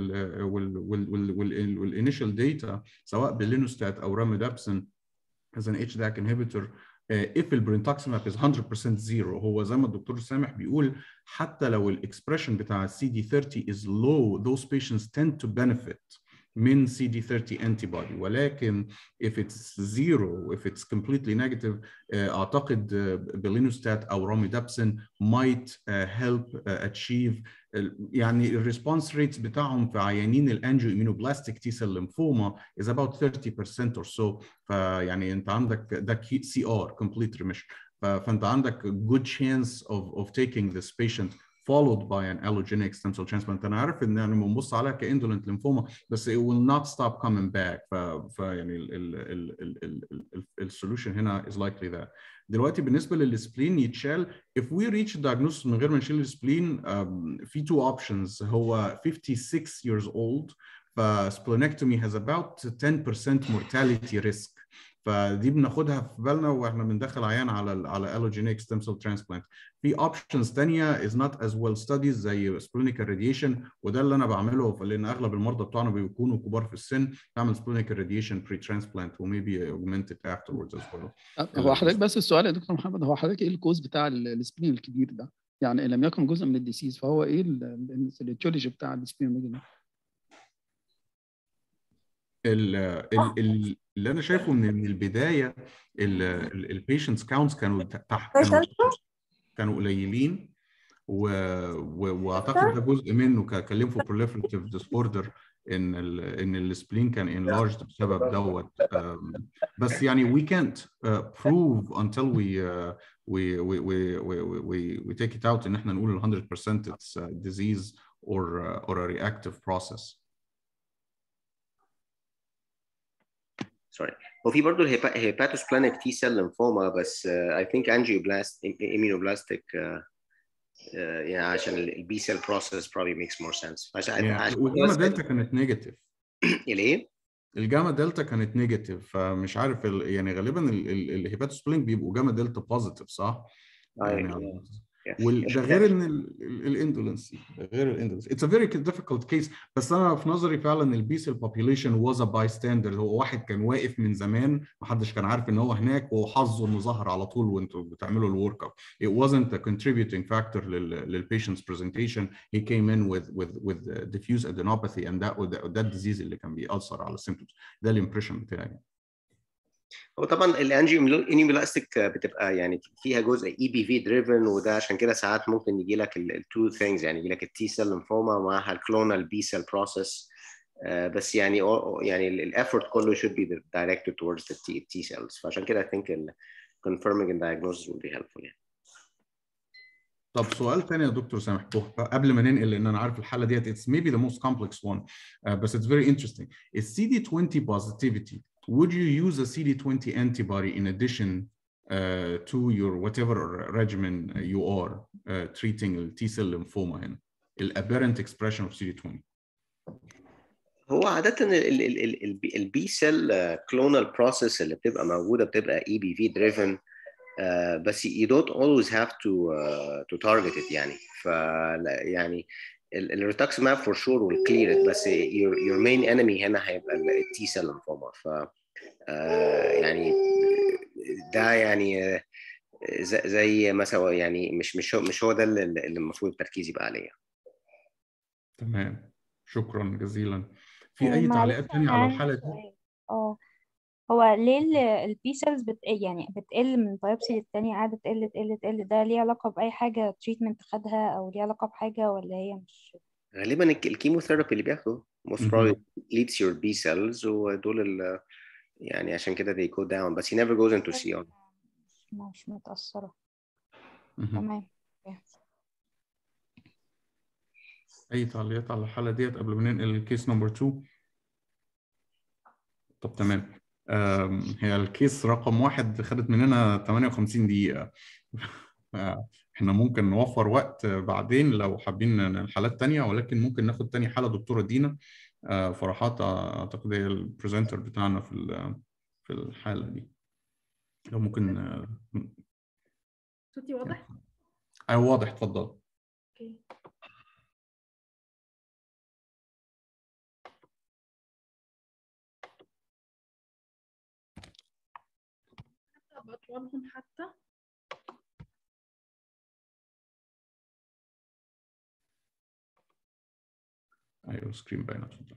والانيشال داتا سواء باللينوستات او راميدابسن as an HDAC inhibitor uh, if البرينتاكسيماب is 100% zero هو زي ما الدكتور سامح بيقول حتى لو الاكسبريشن بتاع السي دي 30 is low those patients tend to benefit من CD30 antibody ولكن if it's zero if it's completely negative uh, اعتقد uh, بلينوستات او روميدابسن might uh, help uh, achieve ال- يعني الريسبونس ريتس بتاعهم في عيانين الانجيو immunoblastic T cell lymphoma is about 30% or so فيعني انت عندك ده سي ار complete remission ف- فانت عندك good chance of of taking this patient followed by an allogenic stem cell transplant انا عارف ان يعني بنبص عليها كاندولنت ليمفوما بس it will not stop coming back ف, ف يعني ال ال ال ال ال ال السولوشن هنا is likely that دلوقتي بالنسبه للسبلين يتشال if we reach diagnosis من غير ما نشيل السبلين um, في two options هو 56 years old فسبلينكتومي has about 10% mortality risk فدي بناخدها في بالنا واحنا بندخل عيان على ال على allogeneic stem cell transplant في options تانية is not as well studied زي splenic radiation وده اللي انا بعمله لان اغلب المرضى بتوعنا بيكونوا كبار في السن بعمل splenic radiation pre-transplant و maybe augment it afterwards as well هو حضرتك بس السؤال يا دكتور محمد هو حضرتك ايه الكوز بتاع ال- السبلين الكبير ده؟ يعني إن لم يكن جزء من الديسيز فهو ايه ال- ال- الاتيولوجي بتاع السبلين ده؟ ال ال ال اللي انا شايفه من من البدايه البيشنتس كاونتس كانوا تحت كانوا كانوا قليلين و... و... واعتقد ده جزء منه ك- كليمفو بروليفريتيف ديسوردر ان ال ان السبلين كان انلارجد بسبب دوت um, بس يعني we can't uh, prove until we uh, we, we, we, we, we, we take it out ان احنا نقول 100% it's a disease or uh, or a reactive process سوري هو في برضه الهيباتوسبلانيك تي سيل ليمفوما بس اي ثينك انجيوبلاست immunoblastic uh, uh, يعني عشان البي سيل بروسيس probably makes more sense عشان يعني عشان والجاما دلتا كانت نيجاتيف الايه؟ الجاما دلتا كانت نيجاتيف فمش عارف ال... يعني غالبا الهيباتوسبلينج بيبقوا جاما دلتا بوزيتيف صح؟ يعني أيوة. وده غير ان الاندولنسي غير الاندولنسي اتس ا فيري difficult كيس بس انا في نظري فعلا البي سيل population واز ا باي ستاندر هو واحد كان واقف من زمان ما حدش كان عارف ان هو هناك وحظه انه ظهر على طول وانتوا بتعملوا الورك اب it wasn't a contributing factor لل للبيشنت's presentation he came in with with with diffuse adenopathy and that that disease اللي كان بيأثر على السيمبتومز ده الامبريشن بتاعي هو طبعا الانجيوبلاستيك بتبقى يعني فيها جزء اي بي في دريفن وده عشان كده ساعات ممكن يجي لك التو ثينجز يعني يجي لك التي سيل ليمفوما معاها الكلونال بي سيل بروسيس بس يعني يعني الافورت كله should be directed towards the T, T cells فعشان كده I think ال confirming and diagnosis will be helpful يعني. طب سؤال تاني يا دكتور سامح قبل ما ننقل لان انا عارف الحاله ديت it's maybe the most complex one uh, بس it's very interesting is CD20 positivity would you use a CD20 antibody in addition uh, to your whatever regimen you are uh, treating T cell lymphoma هنا aberrant expression of CD20 هو عادة البي سيل كلونال بروسيس اللي بتبقى موجودة بتبقى اي بي في دريفن بس you don't always have to uh, to target it يعني ف يعني الريتاكسماب for sure will clear it بس your, your main enemy هنا هيبقى التي سيل ليمفوما ف يعني ده يعني زي مثلا يعني مش مش هو مش هو ده اللي المفروض التركيز يبقى عليه تمام شكرا جزيلا في اي تعليقات تانية على الحاله دي اه هو ليه البي سيلز بت... يعني بتقل من بايوبسي للتانية قاعدة تقل تقل تقل ده ليه علاقة بأي حاجة تريتمنت خدها أو ليه علاقة بحاجة ولا هي مش غالبا الكيموثيرابي اللي بياخده most مهم. probably depletes your B cells ودول ال يعني عشان كده they go down but he never goes into CR مش متأثرة مهم. تمام اي تعليقات على الحاله ديت قبل ما ننقل الكيس نمبر 2 طب تمام أم، هي الكيس رقم واحد خدت مننا 58 دقيقة احنا ممكن نوفر وقت بعدين لو حابين الحالات تانية ولكن ممكن ناخد تاني حالة دكتورة دينا آه، فرحات اعتقد هي البرزنتر بتاعنا في ال- في الحالة دي لو ممكن آه، صوتي واضح؟ ايوه واضح اتفضل اوكي هبدأ بأطوالهم حتى ايوه سكرين باينة اتفضل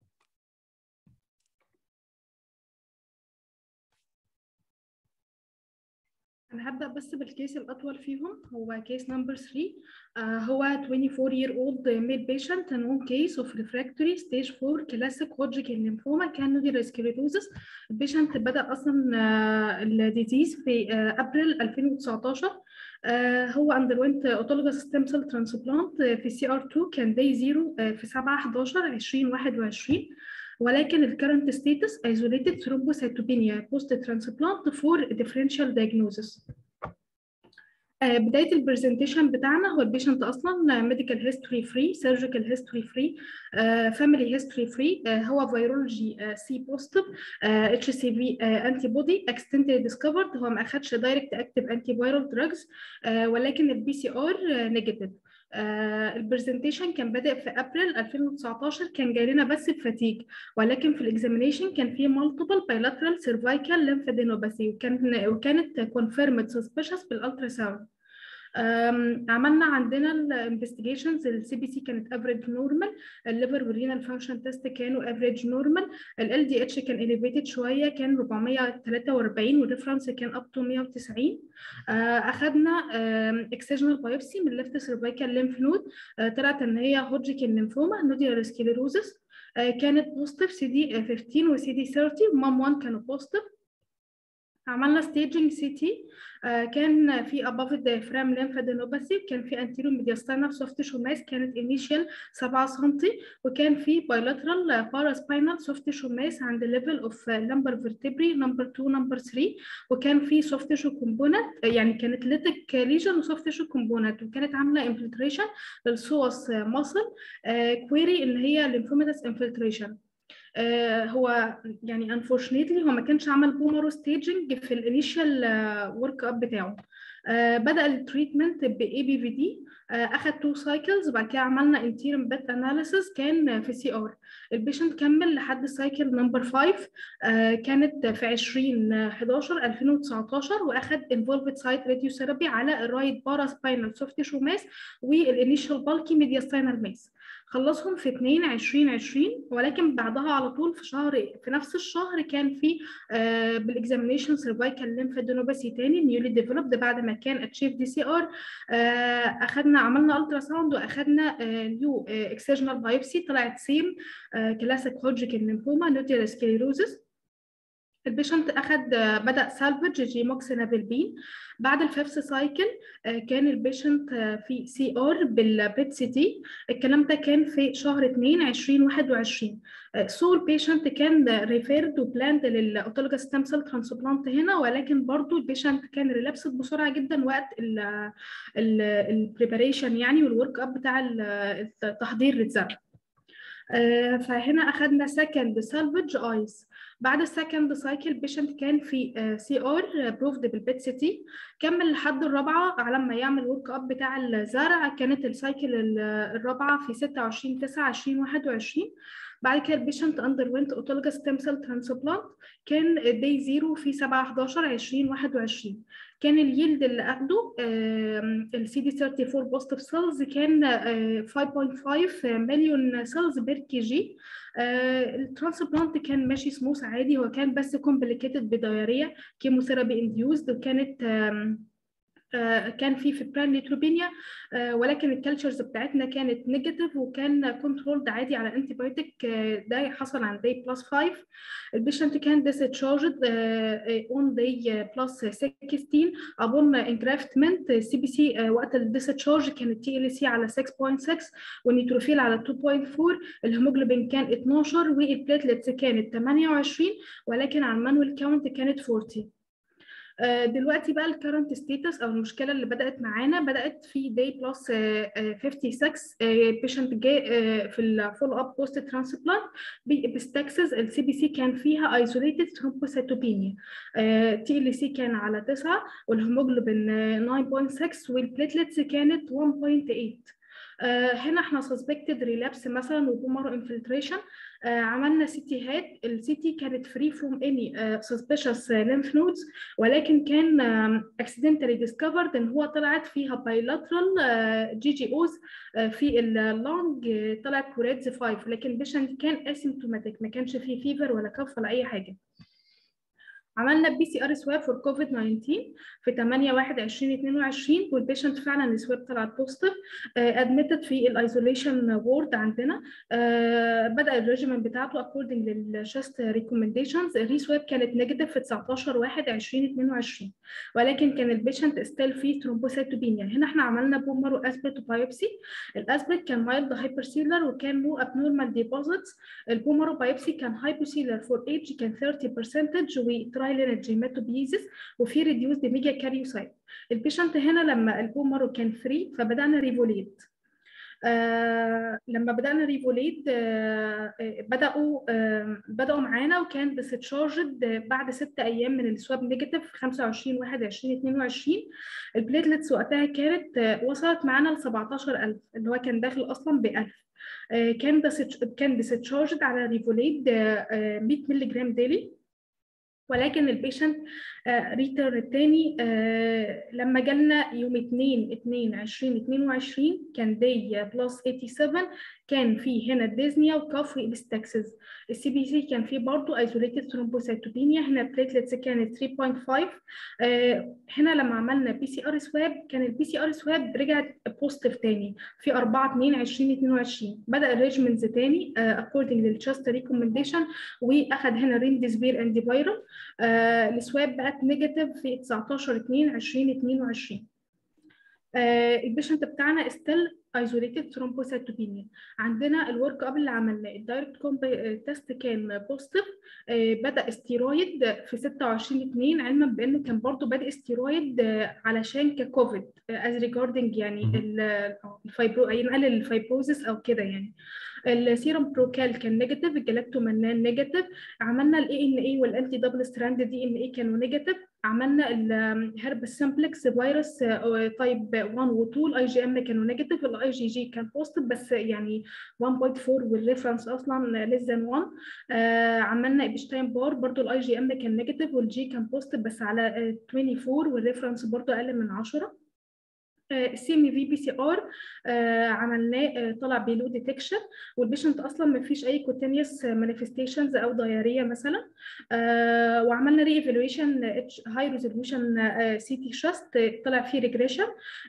أنا هبدأ بس بالكيس الأطول فيهم هو كيس نمبر 3 آه هو 24 year old male patient and one case of refractory stage 4 classic Hodgkin lymphoma كان نودي سكليروزس البيشنت بدأ أصلا آه الديزيز في آه أبريل 2019 آه هو underwent autologous stem cell transplant في CR2 كان day 0 آه في 7 11 2021 ولكن الكرنت ستيتس isolated thrombocytopenia post transplant for differential diagnosis آه، بداية البرزنتيشن بتاعنا هو البيشنت أصلا ميديكال هيستوري فري سيرجيكال هيستوري فري فاميلي هيستوري فري هو فيرولوجي سي بوزيتيف اتش سي في انتي بودي اكستنتلي ديسكفرد هو ما أخدش دايركت اكتيف انتي فيرال دراجز ولكن البي سي ار نيجاتيف البرزنتيشن كان بادئ في ابريل 2019 كان جاي لنا بس بفاتيج ولكن في الاكزامينيشن كان في مالتيبل بايلاترال سيرفايكال ليمفادينوباثي وكان وكانت كونفيرمد سسبشس بالالترا ساوند أم، عملنا عندنا الانفستيجيشنز السي بي سي كانت افريج نورمال الليفر والرينال فانكشن تيست كانوا افريج نورمال ال دي اتش كان اليفيتد شويه كان 443 والريفرنس كان اب تو 190 آه، اخذنا اكسجنال بايوبسي من الليفت سيرفايكال ليمف نود طلعت ان هي هوجكن ليمفوما نوديولار سكليروزس كانت بوزيتيف سي دي 15 وسي دي 30 ومام 1 كانوا بوزيتيف عملنا staging سي تي كان في above diaphragm lymphadenopathy كان في anterior mediastinal soft tissue mass كانت initial 7 سم وكان في bilateral paraspinal soft tissue mass عند level of lumbar vertebrae number 2 number 3 وكان في soft tissue component يعني كانت lytic lesion و soft tissue component وكانت عامله infiltration للسوس muscle query اللي هي lymphomatous infiltration آه هو يعني unfortunately هو ما كانش عمل بومرو ستيجنج في الانيشال ورك اب بتاعه آه بدا التريتمنت باي بي في دي اخذ تو سايكلز وبعد كده عملنا انتيرم بيت اناليسيس كان في سي ار البيشنت كمل لحد سايكل نمبر 5 آه كانت في 20 11 2019 واخذ انفولفد سايت راديو ثيرابي على الرايت بارا سباينال سوفت تيشو ماس والانيشال بالكي ميدياستاينال ماس خلصهم في 2 2020 ولكن بعدها على طول في شهر في نفس الشهر كان في آه بالاكزامينيشن سيرفايكال ليمفادينوباثي تاني نيولي ديفلوبد بعد ما كان اتشيف دي سي ار اخذنا عملنا الترا ساوند واخذنا نيو اكسجنال بايوبسي طلعت سيم كلاسيك هوجكن ليمفوما نوتيال سكليروزس البيشنت اخذ بدا سالفج جيموكسينافيلبين بعد الفيفث سايكل كان البيشنت في سي ار بالبيت سي تي الكلام ده كان في شهر 2 2021 سو البيشنت كان ريفيرد وبلاند للاوتولوجاس ستام سيل ترانسبلانت هنا ولكن برضو البيشنت كان ريلابسد بسرعه جدا وقت البريباريشن يعني والورك اب بتاع التحضير للزرع فهنا اخذنا سكند سالفج ايز بعد السكند سايكل بيشنت كان في سي ار بروفد بالبيت سي تي كمل لحد الرابعه على ما يعمل ورك اب بتاع الزرع كانت السايكل الرابعه في 26 9 2021 بعد كده البيشنت اندر وينت اوتولوجاس ستيم سيل ترانسبلانت كان داي زيرو في 7 11 2021 كان اليلد اللي اخده السي دي 34 بوزيتيف سيلز كان 5.5 مليون سيلز بير كي جي الترانسبلانت كان ماشي سموث عادي هو كان بس كومبليكيتد بدايريا كيموثيرابي انديوزد وكانت آه، كان في فبران نيتروبينيا آه، ولكن الكالتشرز بتاعتنا كانت نيجاتيف وكان كنترولد عادي على انتي بايوتيك ده حصل عند داي بلس 5 البيشنت كان discharged اون داي بلس 16 upon engraftment سي بي سي وقت الديسشارج كانت تي ال سي على 6.6 والنيتروفيل على 2.4 الهيموجلوبين كان 12 والبليتلتس كانت 28 ولكن على المانوال كاونت كانت 40 آه، دلوقتي بقى الكرنت ستيتس او المشكله اللي بدات معانا بدات في داي بلس 56 بيشنت جاي آه، في الفول اب بوست ترانسبلانت بستكسس السي بي سي كان فيها ايزوليتد ثرومبوسيتوبينيا تي ال سي كان على 9 والهيموجلوبين آه، 9.6 والبليتلتس كانت 1.8 آه، هنا احنا suspected relapse مثلا وبومر انفلتريشن عملنا سيتي هات السيتي كانت free from any uh, suspicious uh, lymph nodes ولكن كان um, accidentally discovered ان هو طلعت فيها bilateral جي جي اوز في اللونج طلعت كوريدز 5 لكن البيشنت كان asymptomatic ما كانش فيه فيفر ولا كف ولا اي حاجه عملنا بي سي ار سواب فور كوفيد 19 في 8 1 2022 والبيشنت فعلا السواب طلعت بوزيتيف ادميتد في الايزوليشن وورد عندنا آه، بدا الريجيمنت بتاعته اكوردنج للشست ريكومنديشنز الريسواب كانت نيجاتيف في 19 1 2022 ولكن كان البيشنت ستيل فيه ثرومبوسيتوبينيا هنا احنا عملنا بومر واسبت وبايوبسي الاسبت كان مايلد هايبرسيلر وكان نو ابنورمال ديبوزيتس البومر وبايوبسي كان هايبوسيلر فور ايج كان 30% وترايلينج هيماتوبيزيس وفي ريديوسد ميجا كاريوسايت البيشنت هنا لما البومر كان فري فبدانا ريفوليت آه لما بدأنا ريفوليت آه آه، بدأوا آه بدأوا معانا وكان ديسشارجد بعد ست أيام من السواب نيجاتيف 25 1 2022 البليتلتس وقتها كانت آه وصلت معانا ل 17000 اللي هو كان داخل أصلا ب 1000 آه كان ديسش- كان ديسشارجد على ريفوليت آه آه 100 مللي جرام ديلي ولكن البيشنت ريتيرن تاني آه، لما جالنا يوم 2 2 2022 كان داي بلس 87 كان في هنا ديزنيا وكاف وإبستكسس السي بي سي كان فيه برضه ايزوليتد ثرومبوسيتوبينيا هنا بليتلتس كانت 3.5 آه، هنا لما عملنا بي سي ار سواب كان البي سي ار سواب رجعت بوزيتيف تاني في 4 2 2022 بدا الريجمنتس تاني اكوردنج للتشست ريكومنديشن واخد هنا ريمديسفير انتي فايرال آه، السواب بقت نيجاتيف في 19 2 2022 آه، البيشنت بتاعنا ستيل ايزوليتد ثرومبوسيتوبينيا عندنا الورك اب اللي عملناه الدايركت كومب تيست كان بوزيتيف بدا استيرويد في 26 2 علما بانه كان برضه بادئ استيرويد آه، علشان ككوفيد از ريجاردنج يعني ال- الفايبرو ينقل الفايبروزس او كده يعني السيروم بروكال كان نيجاتيف الجلاكتومنان نيجاتيف عملنا الاي ان اي والانتي دبل ستراند دي ان اي كانوا نيجاتيف عملنا الهرب سمبلكس فيروس تايب 1 و 2 الاي جي ام كانوا نيجاتيف الاي جي جي كان بوزيتيف بس يعني 1.4 والريفرنس اصلا less than 1 آه عملنا ابشتاين بار برضو الاي جي ام كان نيجاتيف والجي كان بوزيتيف بس على آه، 24 والريفرنس برضو اقل من 10 السي ام في بي سي ار عملناه آه، طلع بلو ديتكشن والبيشنت اصلا ما فيش اي كوتينيوس مانيفستيشنز او دايريه مثلا آه، وعملنا ري ايفالويشن هاي ريزولوشن سي تي شاست طلع فيه ريجريشن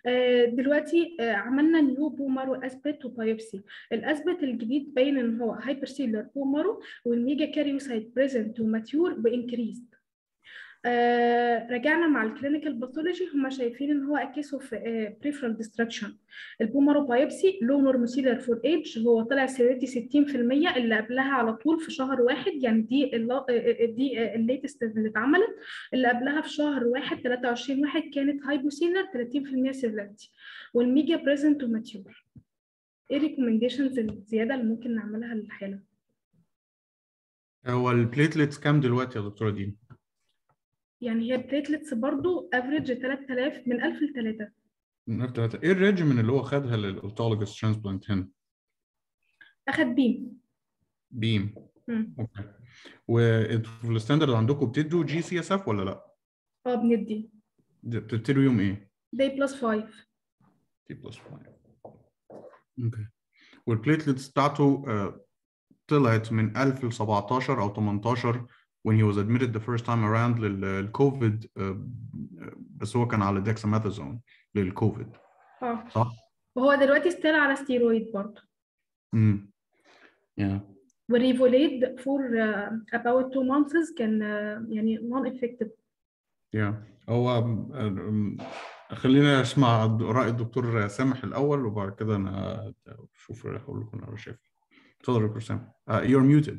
دلوقتي آه، عملنا نيو بومارو اسبت وبايوبسي الاسبت الجديد باين ان هو هايبرسيلر بومارو والميجا كاريوسايت بريزنت وماتيور وانكريزد آه رجعنا مع الكلينيكال باثولوجي هم شايفين ان هو اكيس اوف بريفرال ديستراكشن البومارو بايوبسي لو نورموسيلر فور ايج هو طلع سيريتي 60% اللي قبلها على طول في شهر واحد يعني دي الل- آه، آه، دي الليتست اللي اتعملت اللي قبلها في شهر واحد 23 واحد كانت هايبوسيلر 30% سيريتي والميجا بريزنت وماتيور ايه ريكومنديشنز الزياده اللي ممكن نعملها للحاله هو البليتلتس كام دلوقتي يا دكتوره دين؟ يعني هي بليتلتس برضو افريج 3000 من 1000 ل 3 من ألف تلاتة. ايه الريجيمن اللي هو خدها للاوتولوجيس ترانسبلانت هنا؟ اخد بيم بيم مم. اوكي وانتوا في الستاندرد عندكم بتدوا جي سي اس اف ولا لا؟ اه بندي ده بتبتدوا يوم ايه؟ داي بلس 5 تي بلس 5 اوكي والبليتلتس بتاعته آه، طلعت من 1000 ل 17 او 18 when he was admitted the first time around للكوفيد بس هو كان على دexamethasone للكوفيد اه صح؟ وهو دلوقتي ستيل على ستيرويد برضه امم yeah. والريفوليد فور about two months كان uh, يعني non effective yeah. هو أم، خلينا اسمع رأي الدكتور سامح الأول وبعد كده أنا أشوف هقول لكم أنا شايف اتفضل يا دكتور سامح uh, you're muted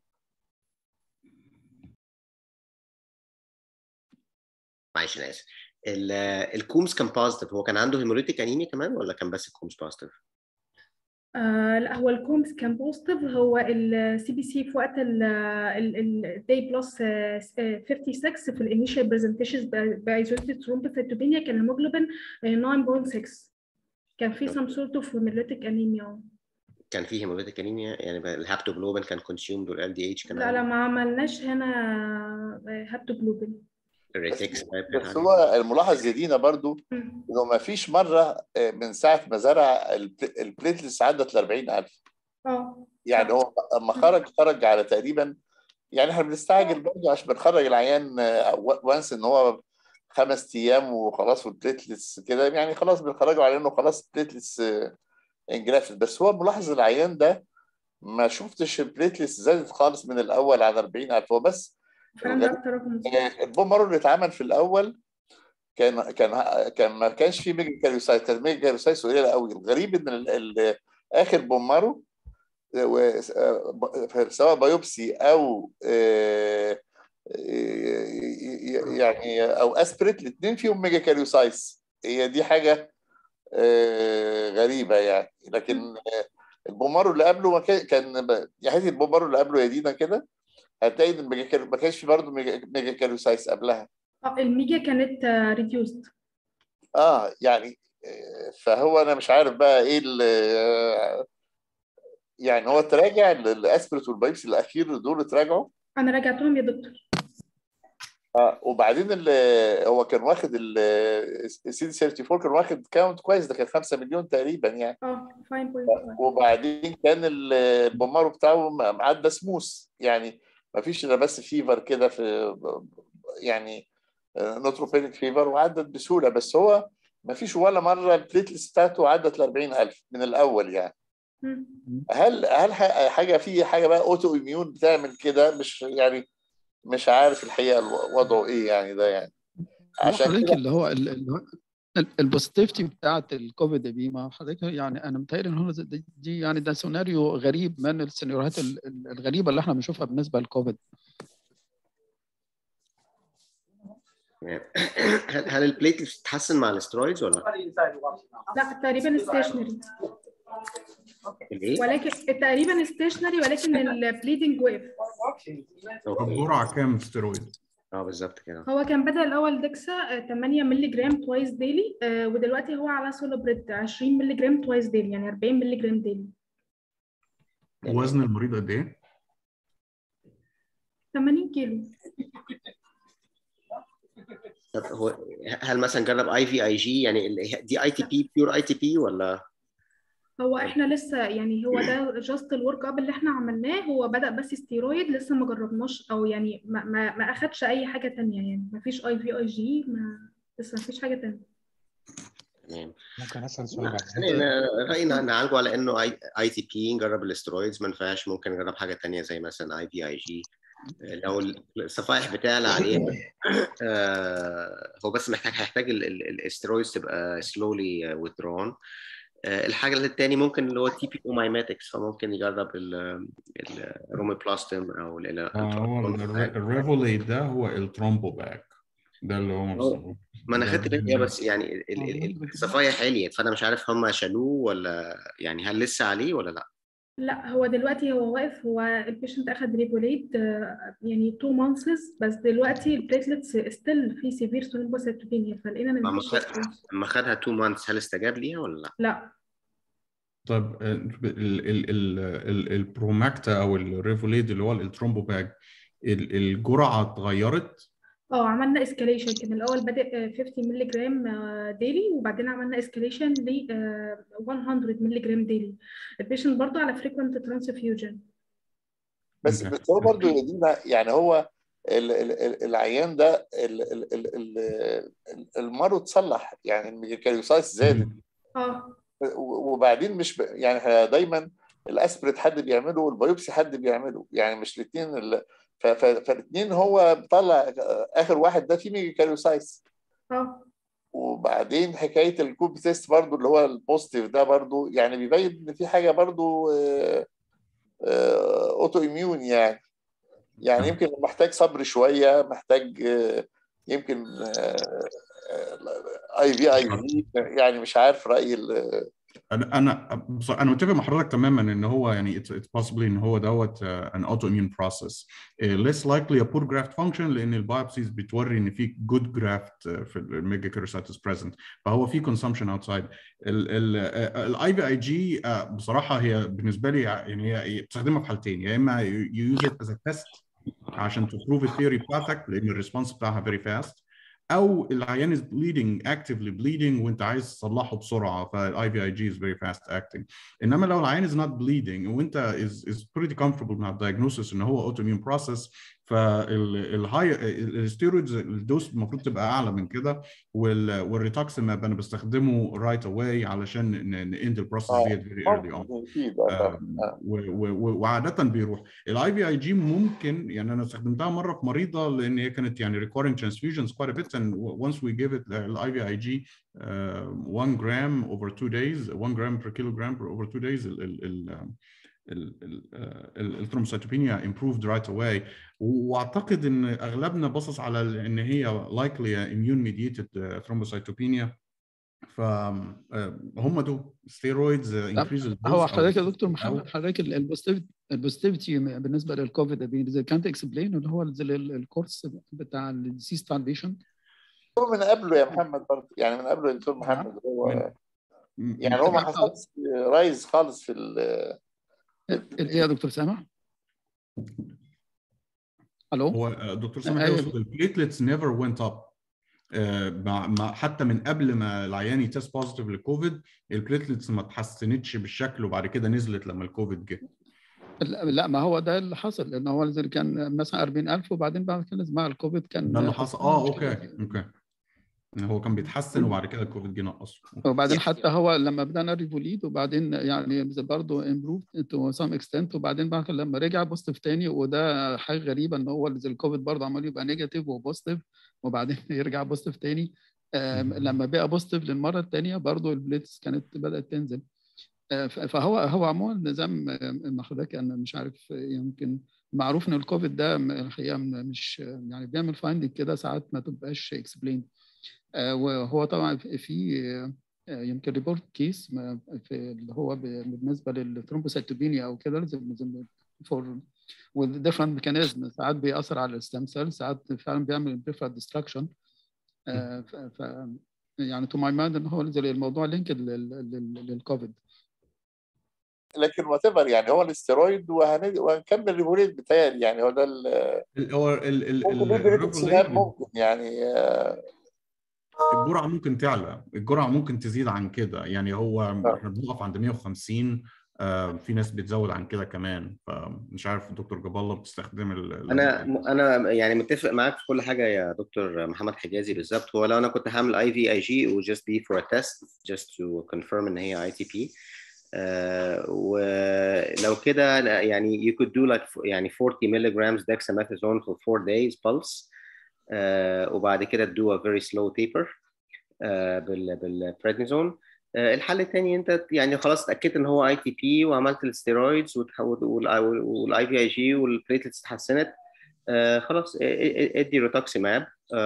معلش انا اسف ال- الكومز كان بوزيتيف هو كان عنده هيموليتيك انيميا كمان ولا كان بس الكومز بوزيتيف؟ آه لا هو الكومز كان بوزيتيف هو السي بي سي في وقت الداي بلس 56 في الانيشال برزنتيشنز بايزوليتد ثرومبوسيتوبينيا كان الهيموجلوبين آه، 9.6 كان في some sort of hemolytic anemia كان فيه هيموليتيك انيميا يعني بقى الهابتوجلوبين كان كونسيومد والال دي اتش كان لا لا ما عملناش هنا هابتوجلوبين الريتكس تايب كان بس عالي. هو الملاحظ يا دينا برضو انه ما فيش مره آه، من ساعه ما زرع البل- البليتلس عدت ل 40000 اه يعني هو اما خرج خرج على تقريبا يعني احنا بنستعجل برضه عشان بنخرج العيان وانس ان هو خمس ايام وخلاص والبليتلس كده يعني خلاص بنخرجه على انه خلاص البليتلس انجرافت بس هو ملاحظ العيان ده ما شفتش البليتلس زادت خالص من الاول على 40000 هو بس فعلا ده اكتر رقم آه، البومر اللي اتعمل في الاول كان كان كان ما كانش فيه ميجا كاريوسايت كان ميجا كاريوسايت قليله قوي الغريب ان ال- ال- اخر بومره آه، و- آه، ب- سواء بايوبسي او آه، آه، يعني او اسبريت الاثنين فيهم ميجا كاريوسايتس هي دي حاجه آه، غريبه يعني لكن آه، البومارو اللي قبله ما كان كان ب- يا هاتي البومارو اللي قبله يا دينا كده هتلاقي ان الميجا كاريو- ما كانش في برضه ميجا ميجا كاريوسايتس قبلها اه الميجا كانت ريديوسد اه يعني آه، فهو انا مش عارف بقى ايه ال- آه، يعني هو تراجع الاسبرت والبايبسي الاخير دول اتراجعوا انا راجعتهم يا دكتور اه وبعدين ال- هو كان واخد السي دي 34 كان واخد كاونت كويس ده كان 5 مليون تقريبا يعني اه 5.5 وبعدين كان ال- البومارو بتاعه م- معدى سموث يعني ما فيش الا بس فيفر كده في يعني نوتروبينيك فيفر وعدت بسهوله بس هو ما فيش ولا مره البليتلس بتاعته عدت ل 40000 من الاول يعني مم. هل هل ح- حاجه في حاجه بقى اوتو اميون بتعمل كده مش يعني مش عارف الحقيقه الو- وضعه ايه يعني ده يعني هو عشان حضرتك كده اللي هو ال- اللي هو البوزيتيفيتي بتاعت الكوفيد دي ما حضرتك يعني انا متهيألي ان هو دي, دي يعني ده سيناريو غريب من السيناريوهات ال- ال- الغريبه اللي احنا بنشوفها بالنسبه للكوفيد هل هل البليتلز بتتحسن مع الاسترويدز ولا لا تقريبا ستيشنري الايه؟ ولكن تقريبا ستيشنري ولكن البليدنج وقف اوكي الجرعة كام ستيرويد؟ اه بالظبط كده هو كان بدأ الأول دكسا آه، 8 مللي جرام توايس ديلي ودلوقتي هو على سولوبريد 20 مللي جرام توايس ديلي يعني 40 مللي جرام ديلي وزن المريض قد ايه؟ 80 كيلو طب هو هل مثلا جرب اي في اي جي يعني ال- دي اي تي بي بيور اي تي بي ولا هو احنا لسه يعني هو ده جاست الورك اب اللي احنا عملناه هو بدأ بس ستيرويد لسه ما جربناش او يعني ما ما, ما اخدش اي حاجة تانية يعني ما فيش اي في اي جي ما لسه ما فيش حاجة تانية تمام ممكن اسال سؤال بعد يعني أنا رايي إن نعالجه على انه اي اي تي بي نجرب الاسترويدز ما ينفعش ممكن نجرب حاجه تانية زي مثلا اي في اي جي لو الصفائح بتعلى عليه آه، هو بس محتاج هيحتاج ال- ال- الاسترويدز تبقى سلولي withdrawn آه، الحاجه اللي التاني ممكن اللي هو تي بي اومايماتكس فممكن يجرب الروميبلاستيم او ال- آه هو ال- الريفوليت ده هو الترومبوباك ده اللي هو مصنوع. ما انا ده خدت بالي بس يعني ال- ال- ال- الصفايح عليت فانا مش عارف هم شالوه ولا يعني هل لسه عليه ولا لا لا هو دلوقتي هو واقف هو البيشنت اخد ريبوليت يعني 2 مانثس بس دلوقتي البليتلتس ستيل في سيفير ثرومبوسيتوبينيا فلقينا ان لما مفيش خد response. لما خدها 2 مانثs هل استجاب ليها ولا لا؟ لا طيب آه، ال ال ال ال البروماكتا او الريفوليت اللي هو الترومبوباك ال- الجرعة اتغيرت اه عملنا اسكاليشن كان الاول بادئ آه، 50 مللي جرام ديلي وبعدين عملنا اسكاليشن ل 100 مللي جرام ديلي البيشنت برضه على فريكوينت ترانسفيوجن بس بس هو برضه يا دينا يعني هو ال- ال- ال- العيان ده ال- ال- ال- ال- المرض اتصلح يعني الميجاكاريوسايتس زادت اه وبعدين مش ب... يعني إحنا دايما الاسبريت حد بيعمله والبيوبسي حد بيعمله يعني مش الاثنين ال... ف... ف... فالاثنين هو بيطلع اخر واحد ده فيه ميجاكاريوسايتس اه وبعدين حكايه الكوب تيست برضو اللي هو البوزيتيف ده برضو يعني بيبين ان في حاجه برضو اوتو اميون يعني يعني يمكن محتاج صبر شويه محتاج آه، يمكن اي في اي في يعني مش عارف راي ال- انا انا بص- انا متفق مع حضرتك تماما ان هو يعني it's, it's possibly ان هو دوت uh, an autoimmune process uh, less likely a poor graft function لان البايبسيز بتوري ان في good graft uh, في الميجا كيروسايتس present فهو في consumption outside الاي في اي جي بصراحه هي بالنسبه لي يعني هي بتستخدمها في حالتين يا اما you use it as a test عشان تبروف الثيوري بتاعتك لان الريسبونس بتاعها very fast او العيان is bleeding actively bleeding وانت عايز تصلحه بسرعه فالاي في اي جي is very fast acting انما لو العيان is not bleeding وانت is, is pretty comfortable مع الدايجنوسيس ان هو autoimmune process فالهاي الستيرويدز الدوز المفروض تبقى اعلى من كده والريتوكسيماب انا بستخدمه رايت اواي علشان نند البروسيس اه ديت فيري ايرلي اون ممكن اكيد اه طبعا آه. وعاده بيروح الاي في اي جي ممكن يعني انا استخدمتها مره في مريضه لان هي كانت يعني recurring transfusions quite a bit and once we give it الاي في اي جي 1 gram over 2 days 1 gram per kilogram per over 2 days ال ال ال الثرومبوسيتوبينيا improved right away واعتقد ان اغلبنا باصص على ان هي likely immune mediated thrombocytopenia فهم دول ستيرويدز انكريز هو حضرتك يا دكتور محمد حضرتك البوزيتيفيتي بالنسبه للكوفيد اذا كانت اكسبلين اللي هو الكورس بتاع الديسيز بتاع البيشنت هو من قبله يا محمد برضه يعني من قبله يا دكتور محمد هو يعني هو ما حصلش رايز خالص في ال ايه يا دكتور سامح؟ الو هو دكتور سامح يقصد البليتلتس نيفر وينت اب مع حتى من قبل ما العيان يتست بوزيتيف للكوفيد البليتلتس ما اتحسنتش بالشكل وبعد كده نزلت لما الكوفيد جه لا ما هو ده اللي حصل لان هو كان مثلا 40000 وبعدين بعد كده مع الكوفيد كان ده اللي حصل اه اوكي اوكي هو كان بيتحسن وبعد كده الكوفيد جه نقصه وبعدين حتى هو لما بدانا ريفوليد وبعدين يعني برضه امبروف تو سام اكستنت وبعدين بعد لما رجع بوزيتيف تاني وده حاجه غريبه ان هو الكوفيد برضه عمال يبقى نيجاتيف وبوزيتيف وبعدين يرجع بوزيتيف تاني لما بقى بوزيتيف للمره الثانيه برضه البليتس كانت بدات تنزل فهو هو عموما نظام ما حضرتك انا مش عارف يمكن معروف ان الكوفيد ده الحقيقه مش يعني بيعمل فايندنج كده ساعات ما تبقاش اكسبليند وهو طبعا في يمكن ريبورت كيس في اللي هو بالنسبه للثرومبوسيتوبينيا او كده فور with different mechanism ساعات بيأثر على الستام سيل ساعات فعلا بيعمل بريفرال ديستراكشن ف يعني تو ماي مايند ان هو زي الموضوع لينكد للكوفيد لكن وات ايفر يعني هو الاسترويد وهنكمل ريفوليت بتهيألي يعني هو ده ال هو ال ممكن ممكن يعني الجرعه ممكن تعلى الجرعه ممكن تزيد عن كده يعني هو احنا بنقف عند 150 آه في ناس بتزود عن كده كمان فمش عارف دكتور جاب الله بتستخدم ال انا انا يعني متفق معاك في كل حاجه يا دكتور محمد حجازي بالظبط هو لو انا كنت هعمل اي في اي جي و just be for a test just to confirm ان هي اي تي بي ولو كده يعني you could do like يعني 40 milligrams dexamethasone for 4 days pulse uh, وبعد كده do a very slow taper uh, بال بالبريدنيزون uh, الحل الثاني انت يعني خلاص اتاكدت ان هو اي تي بي وعملت الستيرويدز والاي في اي جي والبليتلتس اتحسنت خلاص ادي روتوكسيماب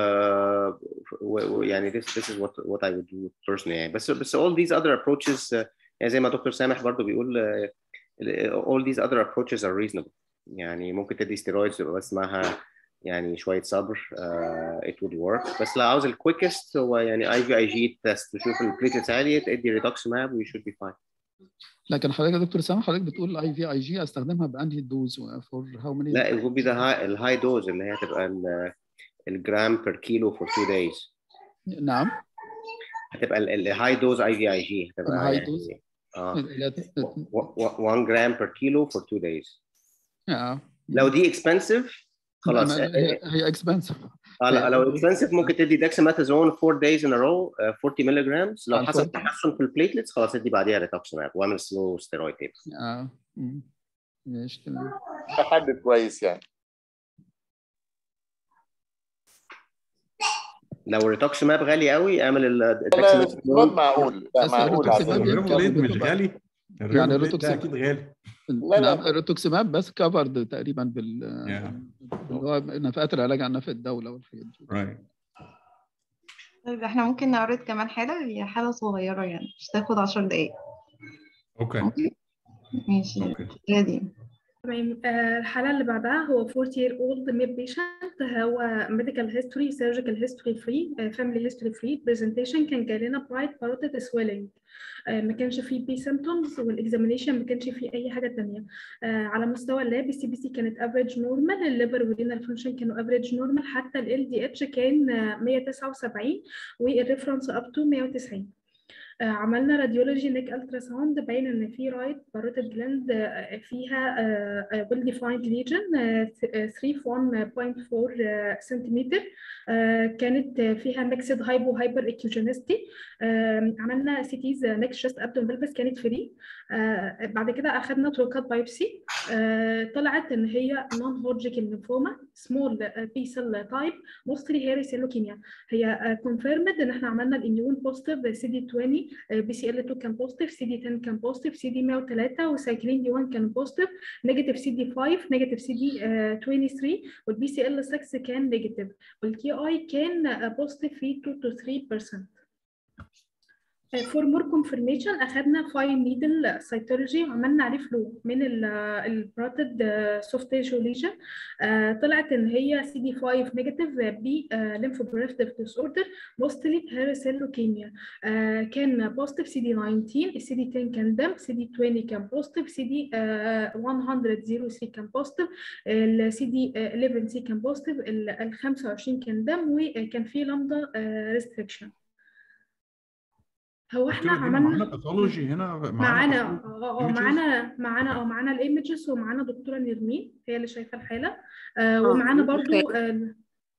ويعني this this is what what I would do personally يعني بس بس all these other approaches يعني زي ما دكتور سامح برضو بيقول all these other approaches are reasonable يعني ممكن تدي ستيرويدز تبقى بس معاها يعني شويه صبر uh, it would work بس لو عاوز الكويكست هو يعني اي في اي جي تيست تشوف البليتلتس عاليه ادي ريدوكسماب وي شود بي فاين لكن حضرتك يا دكتور سامح حضرتك بتقول الاي في اي جي استخدمها بانهي دوز فور هاو ماني لا it would be the high الهاي دوز اللي هي تبقى الجرام بير كيلو فور 2 days نعم هتبقى الهاي دوز اي في اي جي هتبقى الهاي يعني دوز اه 1 جرام بير كيلو فور 2 days اه لو دي اكسبنسيف خلاص لا، ما- هي هي اكسبنسيف اه لا لو اكسبنسيف ممكن تدي دexamethasone 4 days in a row uh, 40 ملغ لو عن حصل 40. تحسن في البليتلتس خلاص ادي بعديها ريتوكسماب واعمل سلو ستيرويد تيب اه مم. ماشي تمام ده حل كويس يعني لو الريتوكسماب غالي قوي اعمل لا الدexamethasone معقول لا بس معقول الريتوكسيماب على فكرة. يمكن الريفوليد مش بتبقى- غالي يعني الريفوليد ده الريتوكسيماب اكيد غالي لا، لا. نعم الريتوكسيماب بس كفرد تقريبا بال Yeah. اللي هو نفقات العلاج عن نفع الدولة والحاجات دي right طيب احنا ممكن نعرض كمان حالة هي حالة صغيرة يعني مش تاخد عشر دقايق اوكي ماشي اوكي هي دي تمام آه، الحالة اللي بعدها هو 40 year old male patient هو medical history surgical history free آه، family history free presentation كان جاي لنا bright parotid swelling آه، ما كانش فيه بي symptoms والاكزامينيشن ما كانش فيه اي حاجه تانية آه، على مستوى اللاب السي بي سي كانت افريج نورمال الليبر والرينال فانكشن كانوا افريج نورمال حتى ال دي اتش كان آه، 179 والريفرنس اب تو 190 آه، عملنا راديولوجي نيك الترا ساوند باين ان في رايت باروتيد جلاند فيها ويل ديفايند ليجن 3 في 1.4 سنتيمتر كانت آه، فيها ميكسد هايبو هايبر اكيوجينستي عملنا سي تيز نيك شيست ابدومين بس كانت فري بعد كده اخذنا تروكات بايبسي طلعت ان هي نون هودجكن ليمفوما سمول بي سيل تايب موستلي هيري سيل لوكيميا هي كونفيرمد ان احنا عملنا الاميون بوزيتيف سي دي 20 بي سي ال 2 كان بوزيتيف سي دي 10 كان بوزيتيف سي دي 103 وسايكلين دي 1 كان بوزيتيف نيجاتيف سي دي 5 نيجاتيف سي دي 23 والبي سي ال 6 كان نيجاتيف والكي اي كان بوزيتيف في 2 to 3% فور مور كونفirmation اخذنا فاين نيدل سيتولوجي وعملنا عليه فلو من البروتد سوفت تيشو ليجن طلعت ان هي سي دي 5 نيجاتيف بي ليمفوبريفتيف ديس اوردر موستلي هيرسيل لوكيميا كان بوزيتيف سي دي 19 السي دي 10 كان دم سي دي 20 كان بوزيتيف سي دي 103 كان بوزيتيف السي دي 11 سي كان بوزيتيف ال 25 كان دم وكان في لامدا ريستريكشن هو احنا الدكتورة دي معانا عملنا باثولوجي هنا معانا باثولوجي اه اه images؟ معانا معانا اه معانا الايمجز ومعانا دكتوره نرمين هي اللي شايفه الحاله آه اه ومعانا برضو اوكي آه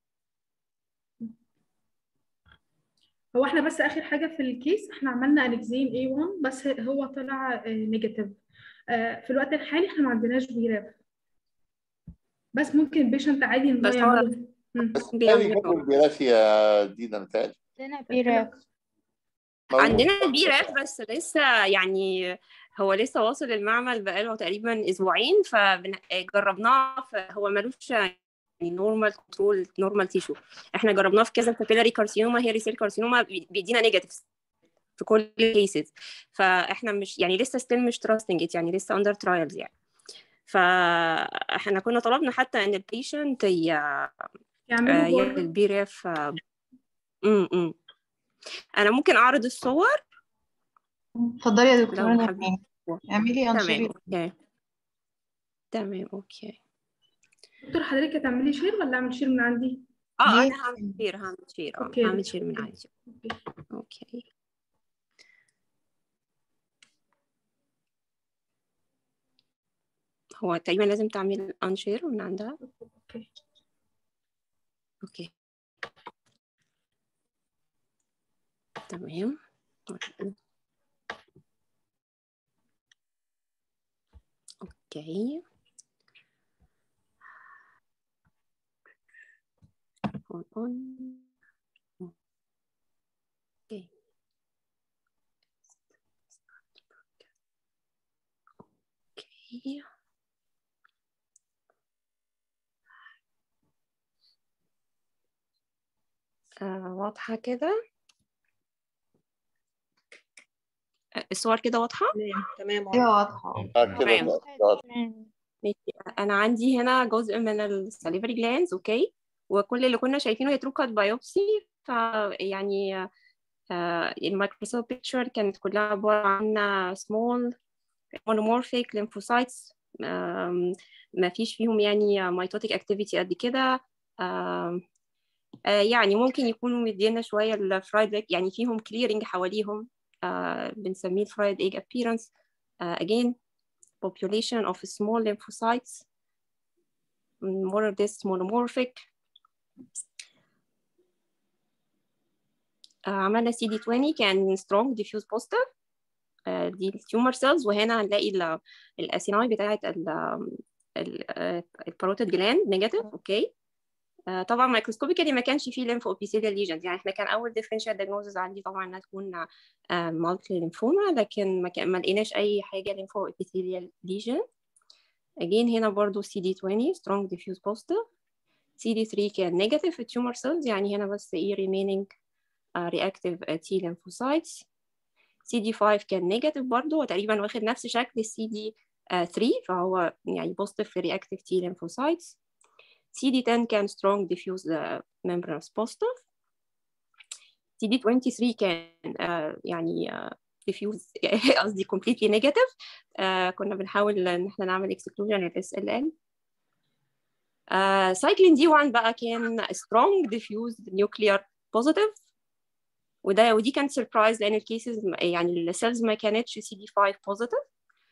هو احنا بس اخر حاجه في الكيس احنا عملنا انكزين A1 بس هو طلع نيجاتيف آه في الوقت الحالي احنا ما عندناش بيراف بس ممكن بيشنت عادي ان هو بس هو يعمله مم. بس تاني بيعملوا جابوا البراف يا دينا متهيألي عندنا بيراف موجود عندنا بي راف بس لسه يعني هو لسه واصل المعمل بقاله تقريبا اسبوعين فجربناه فهو ملوش يعني نورمال كنترول نورمال تيشو احنا جربناه في كذا كابيلاري كارسينوما هيري سيل كارسينوما بيدينا نيجاتيف في كل الكيسز فاحنا مش يعني لسه ستيل مش تراستنج يعني لسه اندر ترايلز يعني فاحنا كنا طلبنا حتى ان البيشنت يعملوا يعمل بره البي راف امم انا ممكن اعرض الصور اتفضلي يا دكتورة لو حابين نرمين اعملي تمام انشري اوكي تمام اوكي دكتور حضرتك هتعملي شير ولا اعمل شير من عندي اه ليه انا هعمل شير هعمل شير اه اوكي هعمل شير من اوكي عندي اوكي اوكي هو تقريبا لازم تعمل انشير من عندها اوكي اوكي تمام اوكي hold on اوكي اوكي آه واضحة كده آه، الصور كده واضحة تمام ايوه واضحة اه كده تمام ده- ده- تمام ماشي انا عندي هنا جزء من السليفري جلانز اوكي وكل اللي كنا شايفينه هي تروكات بايوبسي فيعني آه الميكروسكوب بيكتشر كانت كلها عبارة عن small monomorphic lymphocytes آم، ما فيش فيهم يعني ميتوتيك اكتيفيتي قد كده آم، آه يعني ممكن يكونوا مدينا شوية الفرايد egg يعني فيهم clearing حواليهم آه بنسميه الفرايد egg appearance آه again population of small lymphocytes more or less monomorphic آه، عملنا سي دي 20 كان strong diffuse positive آه، دي التيومر سيلز وهنا هنلاقي الاسيناي بتاعه الباروتيد جلاند نيجاتيف اوكي آه، طبعا مايكروسكوبيكالي ما كانش فيه ليمفو ابيثيليال ليجنز يعني احنا كان اول ديفرنشال دايجنوزز عندي طبعا انها تكون مالتي ليمفوما لكن ما, كان ما لقيناش اي حاجه ليمفو ابيثيليال ليجن again هنا برضو CD20 strong diffuse positive CD3 كان negative في tumor cells يعني هنا بس ايه remaining uh, reactive uh, T lymphocytes CD5 كان negative برضو وتقريبا واخد نفس شكل CD3 فهو يعني positive في reactive T lymphocytes CD10 كان strong diffuse uh, membranous positive CD23 كان uh, يعني uh, diffuse قصدي completely negative uh, كنا بنحاول ان احنا نعمل exclusion لل SLL uh, cyclin D1 بقى كان strong diffuse nuclear positive وده ودي كانت سربرايز لان الكيسز يعني السيلز ما كانتش سي دي 5 بوزيتيف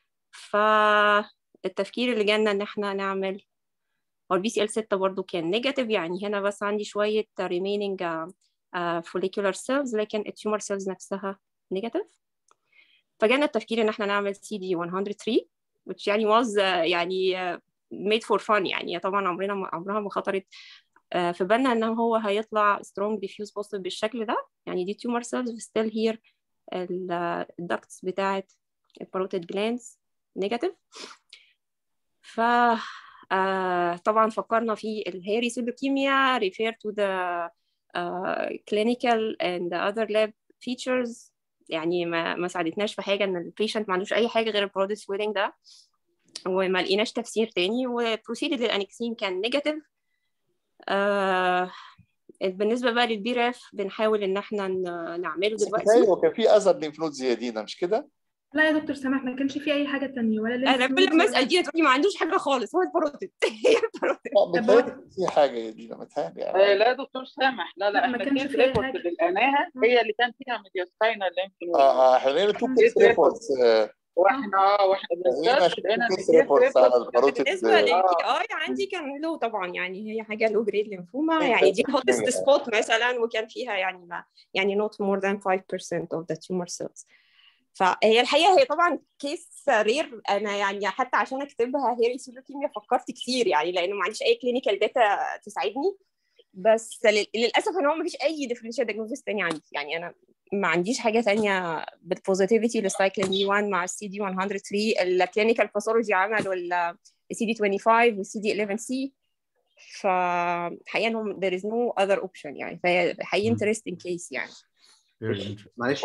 فالتفكير اللي جالنا ان احنا نعمل هو البي سي ال 6 برضه كان نيجاتيف يعني هنا بس عندي شويه remaining follicular cells لكن التيومر سيلز نفسها نيجاتيف فجانا التفكير ان احنا نعمل سي دي 103 which يعني was يعني made for fun يعني طبعا عمرنا عمرها ما خطرت في بالنا ان هو هيطلع strong diffuse positive بالشكل ده يعني دي tumor cells still here الدكتس بتاعت الباروتيد glands negative ف uh, طبعا فكرنا في الهيري سيلوكيميا refer to the uh, clinical and the other lab features يعني ما ما ساعدتناش في حاجه ان البيشنت ما عندوش اي حاجه غير الباروديد سويلنج ده وما لقيناش تفسير تاني وبروسيدد للانكسين كان نيجاتيف آه بالنسبه بقى للبي راف بنحاول ان احنا نعمله دلوقتي ايوه كان في اذر ليمف نود زيادين مش كده؟ لا يا دكتور سامح ما كانش في اي حاجه تانية ولا انا كل ما اسال دي تقولي ما عندوش حاجه خالص هو الباروتيد هي الباروتيد في حاجه يا دينا متهيألي آه لا يا دكتور سامح لا لا احنا كيس ريبورت اللي لقيناها هي اللي كان فيها ميدياستاينال ليمف نود اه اه احنا لقينا تو كيس ريبورتس واحنا اه واحنا بالذات لقينا بالنسبه للبي اي عندي كان له طبعا يعني هي حاجه لو جريد لينفوما يعني دي هوتست سبوت مثلا وكان فيها يعني ما يعني not more than 5% of the tumor cells فهي الحقيقه هي طبعا كيس رير انا يعني حتى عشان اكتبها هيري سيلوكيميا فكرت كتير يعني لانه ما عنديش اي كلينيكال داتا تساعدني بس للاسف ان هو ما فيش اي ديفرنشال دياجنوستس تاني عندي يعني انا ما عنديش حاجه تانية بالبوزيتيفيتي للسايكلين دي 1 مع السي دي 103 الكلينيكال باثولوجي عملوا السي دي 25 والسي دي 11 سي فحقيقه انهم there is no other option يعني فهي حقيقي interesting case يعني معلش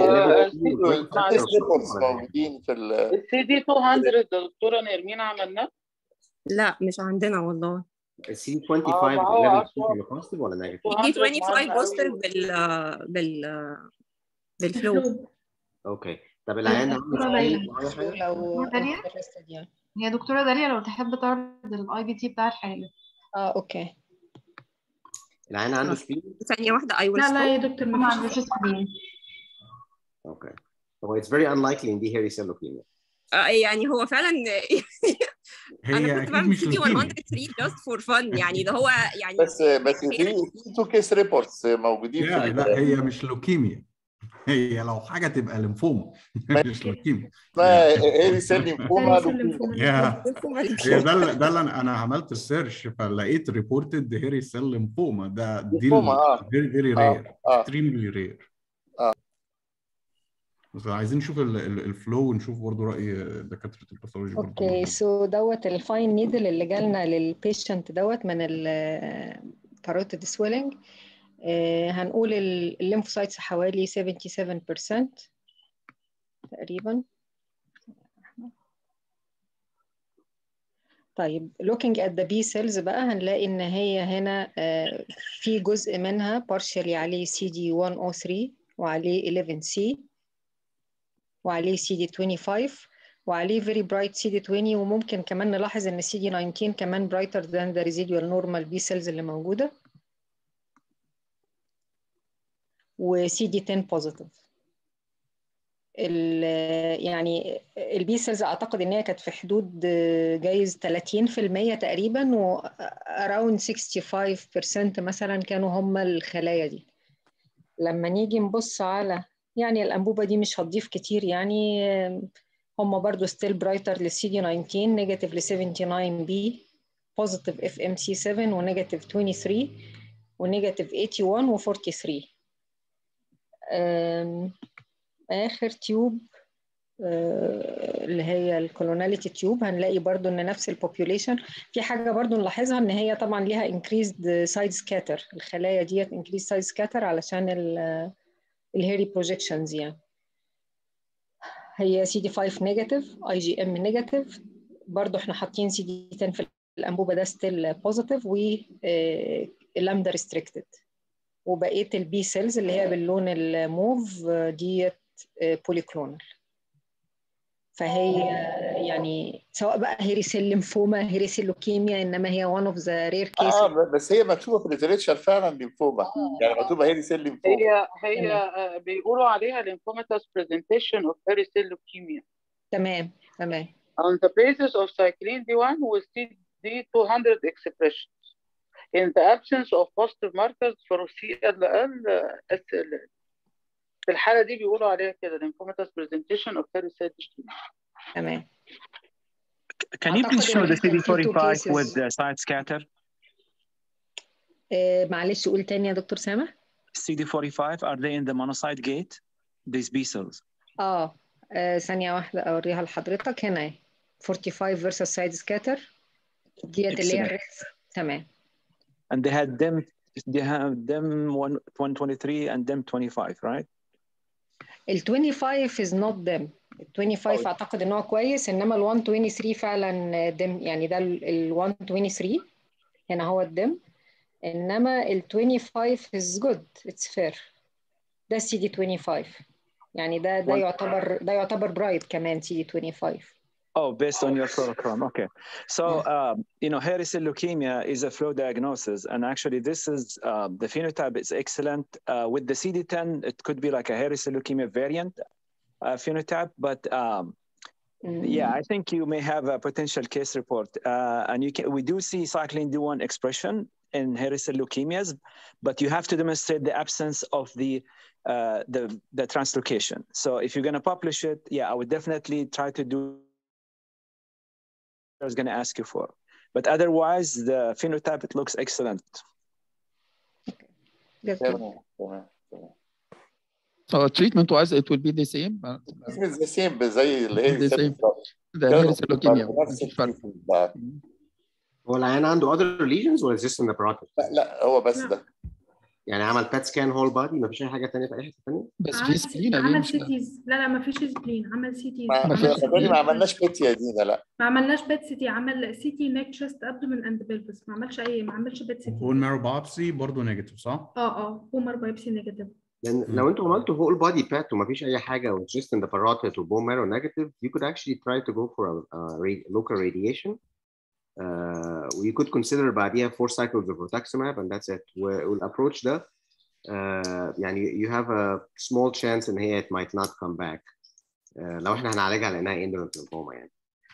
موجودين في السي دي 200 دكتوره نرمين عملناه لا مش عندنا والله السي دي 25 بوزيتيف ولا نيجاتيف؟ السي دي 25 بوزيتيف بال بال بالفلو اوكي طب العيان لو هي دكتوره داليا لو تحب تعرض الاي بي تي بتاع الحاله اه اوكي العيان عنده سبين ثانيه واحده اي لا لا يا دكتور ما عندوش سبين اوكي هو it's very unlikely in the hairy cell leukemia آه يعني هو فعلا انا كنت بعمل مش سي دي leukemia. 103 just for fun يعني ده هو يعني بس بس في في تو كيس ريبورتس موجودين في لا ال- لا هي مش لوكيميا هي لو حاجه تبقى ليمفوما مش لوكيميا اسمها هيري سيل ليمفوما يا هي ده اللي- ده اللي انا انا عملت السيرش فلقيت ريبورتد هيري سيل ليمفوما ده دي ليمفوما، آه. فيري فيري آه، رير آه. اكستريملي رير اه بس عايزين نشوف ال- ال- الفلو ونشوف برضه راي دكاتره الباثولوجي برضه اوكي سو دوت الفاين نيدل اللي جالنا للبيشنت دوت من الكاروتيد سويلنج هنقول الليمفوسايتس حوالي 77% تقريبا طيب looking at the B cells بقى هنلاقي إن هي هنا آه، في جزء منها partially عليه CD103 وعليه 11C وعليه CD25 وعليه very bright CD20 وممكن كمان نلاحظ إن CD19 كمان brighter than the residual normal B cells اللي موجودة و CD10 positive يعني البي سيلز اعتقد ان هي كانت في حدود جايز 30% تقريبا و around 65% مثلا كانوا هم الخلايا دي لما نيجي نبص على يعني الانبوبه دي مش هتضيف كتير يعني هم برضو ستيل برايتر للسي دي 19 نيجاتيف ل 79 بي بوزيتيف اف ام سي 7 ونيجاتيف 23 ونيجاتيف 81 و 43 اخر تيوب اللي هي الكولوناليتي تيوب هنلاقي برضو ان نفس البوبيوليشن في حاجه برضو نلاحظها ان هي طبعا ليها انكريزد سايد سكاتر الخلايا ديت انكريز سايد سكاتر علشان الهيري بروجيكشنز يعني هي سي دي 5 نيجاتيف اي جي ام نيجاتيف برضو احنا حاطين سي دي 10 في الانبوبه ده ستيل بوزيتيف و لامدا ريستريكتد وبقيه البي سيلز اللي هي باللون الموف ديت بوليكلونال فهي يعني سواء بقى هيريسيل ليمفوما هيريسيل لوكيميا انما هي one of the rare cases اه بس هي مكتوبه في الليتريتشر فعلا ليمفوما يعني مكتوبه هيريسيل ليمفوما هي هي بيقولوا عليها lymphomatous presentation of hairy leukemia تمام تمام on the basis of cyclin D1 with CD200 expression in the absence of positive markers for CLL SLL في الحالة دي بيقولوا عليها كده lymphomatous presentation of hairy cell leukemia تمام Can you please show the CD45 with the side scatter? آه معلش قول تاني يا دكتور سامح. CD45 are they in the monocyte gate? These B cells. اه آه، ثانية واحدة أوريها لحضرتك هنا 45 versus side scatter ديت اللي هي الريس تمام And they had them they have them one, 123 and them 25 right? ال 25 is not them ال 25 oh. اعتقد ان هو كويس انما ال 123 فعلا دم يعني ده ال 123 هنا هو الدم انما ال 25 is good it's fair ده سي دي 25 يعني ده ده يعتبر ده يعتبر برايت كمان سي دي 25 Oh, based on your fluorochrome. Okay. So, um, you know, hairy cell leukemia is a flow diagnosis. And actually, this is uh, the phenotype is excellent. Uh, with the CD10, it could be like a hairy cell leukemia variant uh, phenotype. But um, mm. yeah, I think you may have a potential case report. and you can, we do see cyclin D1 expression in hairy cell leukemias, but you have to demonstrate the absence of the uh, the the translocation. So if you're going to publish it, yeah, I would definitely try to do I was going to ask you for. But otherwise, the phenotype it looks excellent. So treatment wise, it will be the same. It's the same زي اللي هي the same. The hairy leukemia. هو العيان عنده other lesions ولا just in the parotid؟ لا لا هو بس ده يعني عمل بات سكان هول بادي مفيش اي حاجه ثانيه في اي حته ثانيه بس في سبلين عمل سيتيز لا لا ما فيش سبلين عمل سيتيز ما ما, ما عملناش بيت يا دينا لا ما عملناش بيت سيتي عمل سيتي نيك تشست ابدومن اند بيلفس ما عملش اي ما عملش بيت سيتي بون مارو بابسي برضه نيجاتيف صح؟ اه اه بون مارو بايبسي نيجاتيف لان لو انتوا عملتوا هول بادي بات ومفيش اي حاجه و just in the parotid وبون مارو نيجاتيف you could actually try to go for a, a local radiation uh, you could consider بعديها four cycles of rituximab and that's it والapproach ده uh, يعني you have a small chance ان هي it might not come back uh, لو احنا هنعالجها على انها indolent lymphoma يعني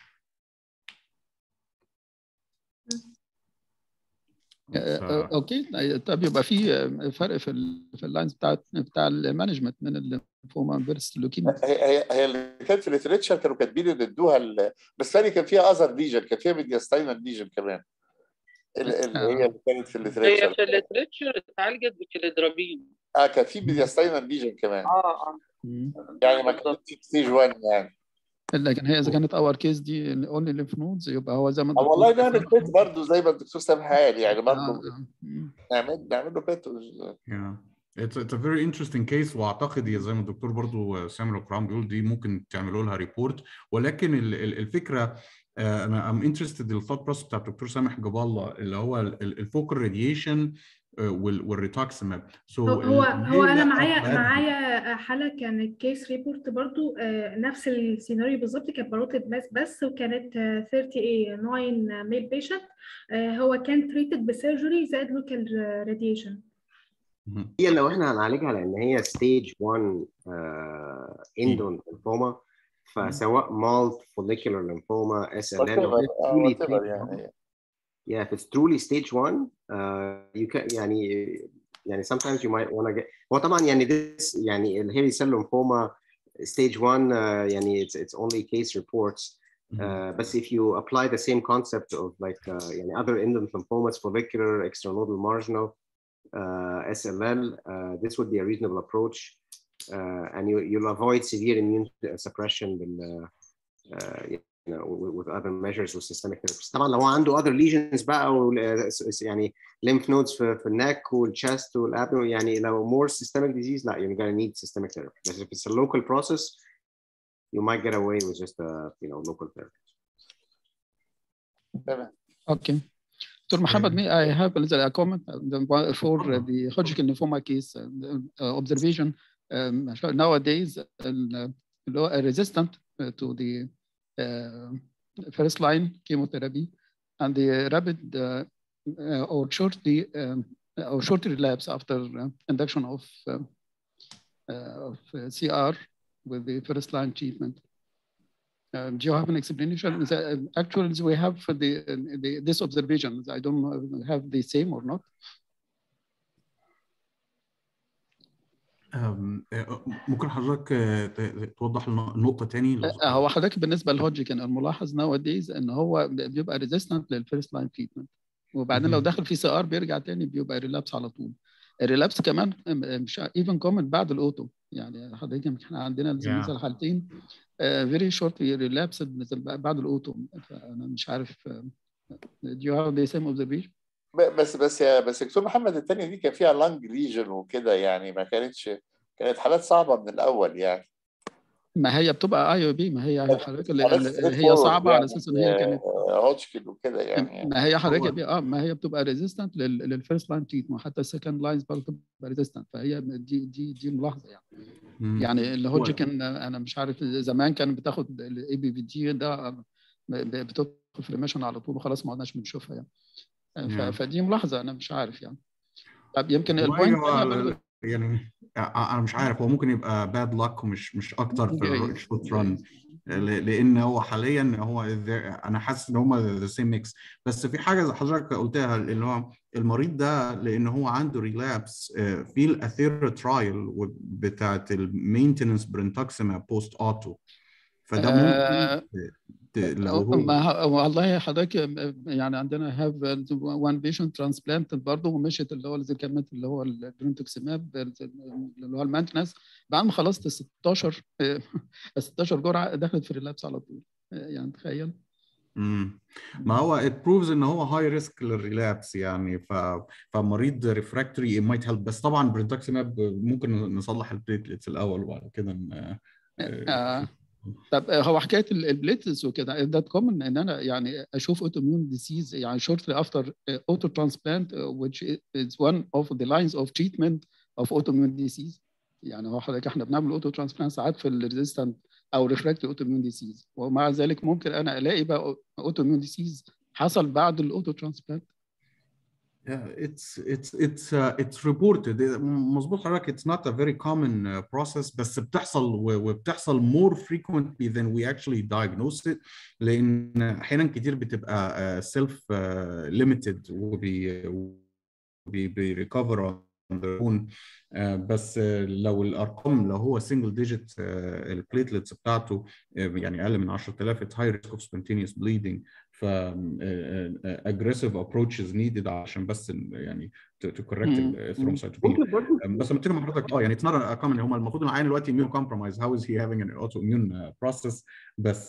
اوكي طب يبقى في فرق في ال في اللاينز بتاعت بتاع المانجمنت من الليمفوما فيرس اللوكيميا هي هي هي اللي كانت في الليتريتشر كانوا كاتبين ان ادوها بس ثاني كان فيها اذر ليجن كان فيها ميدياستاينال ليجن كمان اللي هي اللي كانت في الليتريتشر هي في الليتريتشر اتعالجت بكليدرابين اه كان في ميدياستاينال ليجن كمان اه اه يعني ما كانتش ستيج 1 يعني لكن هي اذا كانت اور كيس دي اونلي ليمف نودز يبقى هو زي ما اه والله نعمل بيت برضه زي ما الدكتور سامح قال يعني برضه نعمل نعمل له بيت It's, it's a very interesting case واعتقد زي ما الدكتور برضو سامر كرام بيقول دي ممكن تعملوا لها ريبورت ولكن الفكره انا ام انترستد الثوت بروسس بتاع الدكتور سامح جاب الله اللي هو الفوكال راديشن والريتاكسيماب سو so هو هو انا معايا معايا حاله كانت كيس ريبورت برضو نفس السيناريو بالظبط كانت باروتد ماس بس وكانت 30 اي 9 ميل بيشنت هو كان تريتد بسيرجري زائد لوكال راديشن هي لو احنا هنعالجها لان هي ستيج 1 اندون ليمفوما فسواء مالت فوليكولار ليمفوما اس ال ال يعني Yeah, if it's truly stage one, uh, you can يعني يعني sometimes you might want to get هو طبعا يعني this يعني الهيري سيل ليمفوما stage one uh, يعني it's it's only case reports. Uh, but if you apply the same concept of like uh, يعني other indolent lymphomas, follicular, extranodal, marginal, uh, SLL, uh, this would be a reasonable approach, uh, and you you'll avoid severe immune suppression with, uh, uh, you know, with, with other measures with systemic therapies. طبعا لو هو عنده other lesions بقى و يعني lymph nodes في, في النك والchest والabdomen يعني لو more systemic disease لا you're gonna need systemic therapy. But if it's a local process, you might get away with just a you know local therapy. Okay. Dr. Muhammad, may I have a little comment for the Hodgkin lymphoma case uh, observation um, nowadays uh, resistant to the uh, first line chemotherapy and the rapid uh, or shortly um, or short relapse after induction of, of CR with the first line treatment. Um, do you have an explanation? That, actually, we have the, the this observation. I don't know have the same or not. ممكن حضرتك توضح النقطة تاني؟ هو حضرتك بالنسبة للهوجكن الملاحظ nowadays ان هو بيبقى ريزيستنت للفيرست لاين تريتمنت وبعدين لو دخل في سي ار بيرجع تاني بيبقى ريلابس على طول الريلابس كمان مش ايفن كومن بعد الاوتو يعني حضرتك احنا عندنا مثلا حالتين فيري شورت ريلابس بعد الاوتو فانا مش عارف do you have the same observation؟ بس بس يا بس دكتور محمد الثانيه دي كان فيها لانج ليجن وكده يعني ما كانتش كانت حالات صعبه من الاول يعني ما هي بتبقى اي او بي ما هي حضرتك اللي هي صعبه يعني على اساس ان هي كانت هوتشكن وكده يعني ما هي حضرتك اه ما هي بتبقى ريزيستنت للفيرست لاين تريتمنت حتى السكند لاينز برضه بتبقى ريزيستنت فهي دي دي دي ملاحظه يعني مم. يعني الهوجكن انا مش عارف زمان كان بتاخد الاي بي في دي ده بتدخل في ريميشن على طول وخلاص ما عدناش بنشوفها يعني فدي ملاحظه انا مش عارف يعني طب يمكن البوينت يعني انا مش عارف هو ممكن يبقى باد لك ومش مش اكتر في الشوت ران لان هو حاليا هو انا حاسس ان هم ذا سيم ميكس بس في حاجه حضرتك قلتها اللي هو المريض ده لان هو عنده ريلابس في الاثيرا ترايل بتاعت المينتنس برنتوكسيما بوست اوتو فده ممكن لو هو ما والله حضرتك يعني عندنا هاف وان بيشنت ترانسبلانت برضه ومشيت اللي هو الزيكامات اللي هو البرنتوكسيماب اللي هو المانتنس بعد ما خلصت 16 16 جرعه دخلت في الريلابس على طول يعني تخيل امم ما هو it proves ان هو هاي ريسك للريلابس يعني ف... فمريض ريفراكتوري مايت هيلب بس طبعا برنتوكسيماب ممكن نصلح البليتلتس الاول وبعد كده آه. طب هو حكايه البليتلز وكده ده كومن ان انا يعني اشوف اوتوميون ديسيز يعني شورتلي افتر اوتو ترانسبلانت which is one of the lines of treatment of autoimmune disease يعني هو حضرتك احنا بنعمل اوتو ترانسبلانت ساعات في الريزيستنت او ريفراكتري اوتوميون ديسيز ومع ذلك ممكن انا الاقي بقى اوتوميون ديسيز حصل بعد الاوتو ترانسبلانت Yeah, it's it's it's uh, it's reported مظبوط حضرتك it's not a very common uh, process بس بتحصل وبتحصل more frequently than we actually diagnose it لان احيانا كتير بتبقى uh, self uh, limited وبي بيريكفر on their own uh, بس uh, لو الارقام لو هو single digit uh, البليتلتس بتاعته يعني اقل من 10000 it's high risk of spontaneous bleeding ف aggressive approaches needed عشان بس يعني to, to correct الثرومبوسايتوبينيا بس لما تيجي مع حضرتك اه يعني it's not a common هم المفروض العيان دلوقتي immune compromised how is he having an autoimmune process بس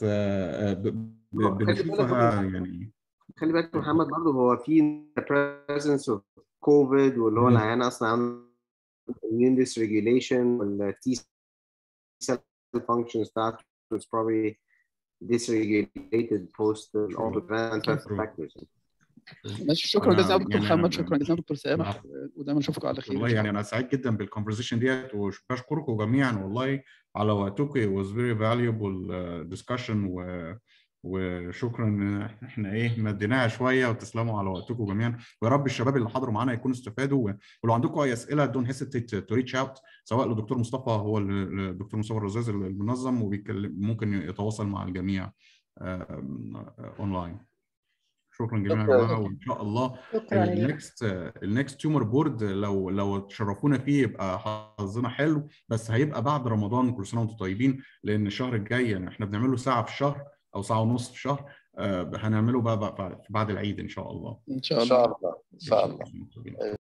بنشوفها يعني خلي بالك محمد برضه هو في presence of كوفيد واللي هو العيان اصلا عنده immune dysregulation وال T cell functions بتاعته is probably dysregulated post all the factors ماشي شكرا جزيلا دكتور محمد شكرا جزيلا دكتور سامح ودايما اشوفكم على خير والله يعني انا سعيد جدا بالكونفرزيشن ديت وبشكركم جميعا والله على وقتكم it was very valuable discussion و وشكرا ان احنا ايه مديناها شويه وتسلموا على وقتكم جميعا ويا رب الشباب اللي حضروا معانا يكونوا استفادوا ولو عندكم اي اسئله دون هيسيتيت تو ريتش اوت سواء لدكتور مصطفى هو الدكتور مصطفى الرزاز المنظم وبيتكلم ممكن يتواصل مع الجميع اونلاين شكرا جميعا يا جماعه وان شاء الله النكست النكست تيومر بورد لو لو تشرفونا فيه يبقى حظنا حلو بس هيبقى بعد رمضان كل سنه وانتم طيبين لان الشهر الجاي يعني احنا بنعمله ساعه في الشهر او ساعه ونص في الشهر هنعمله بقى بعد العيد ان شاء الله ان شاء الله ان شاء الله ان شاء الله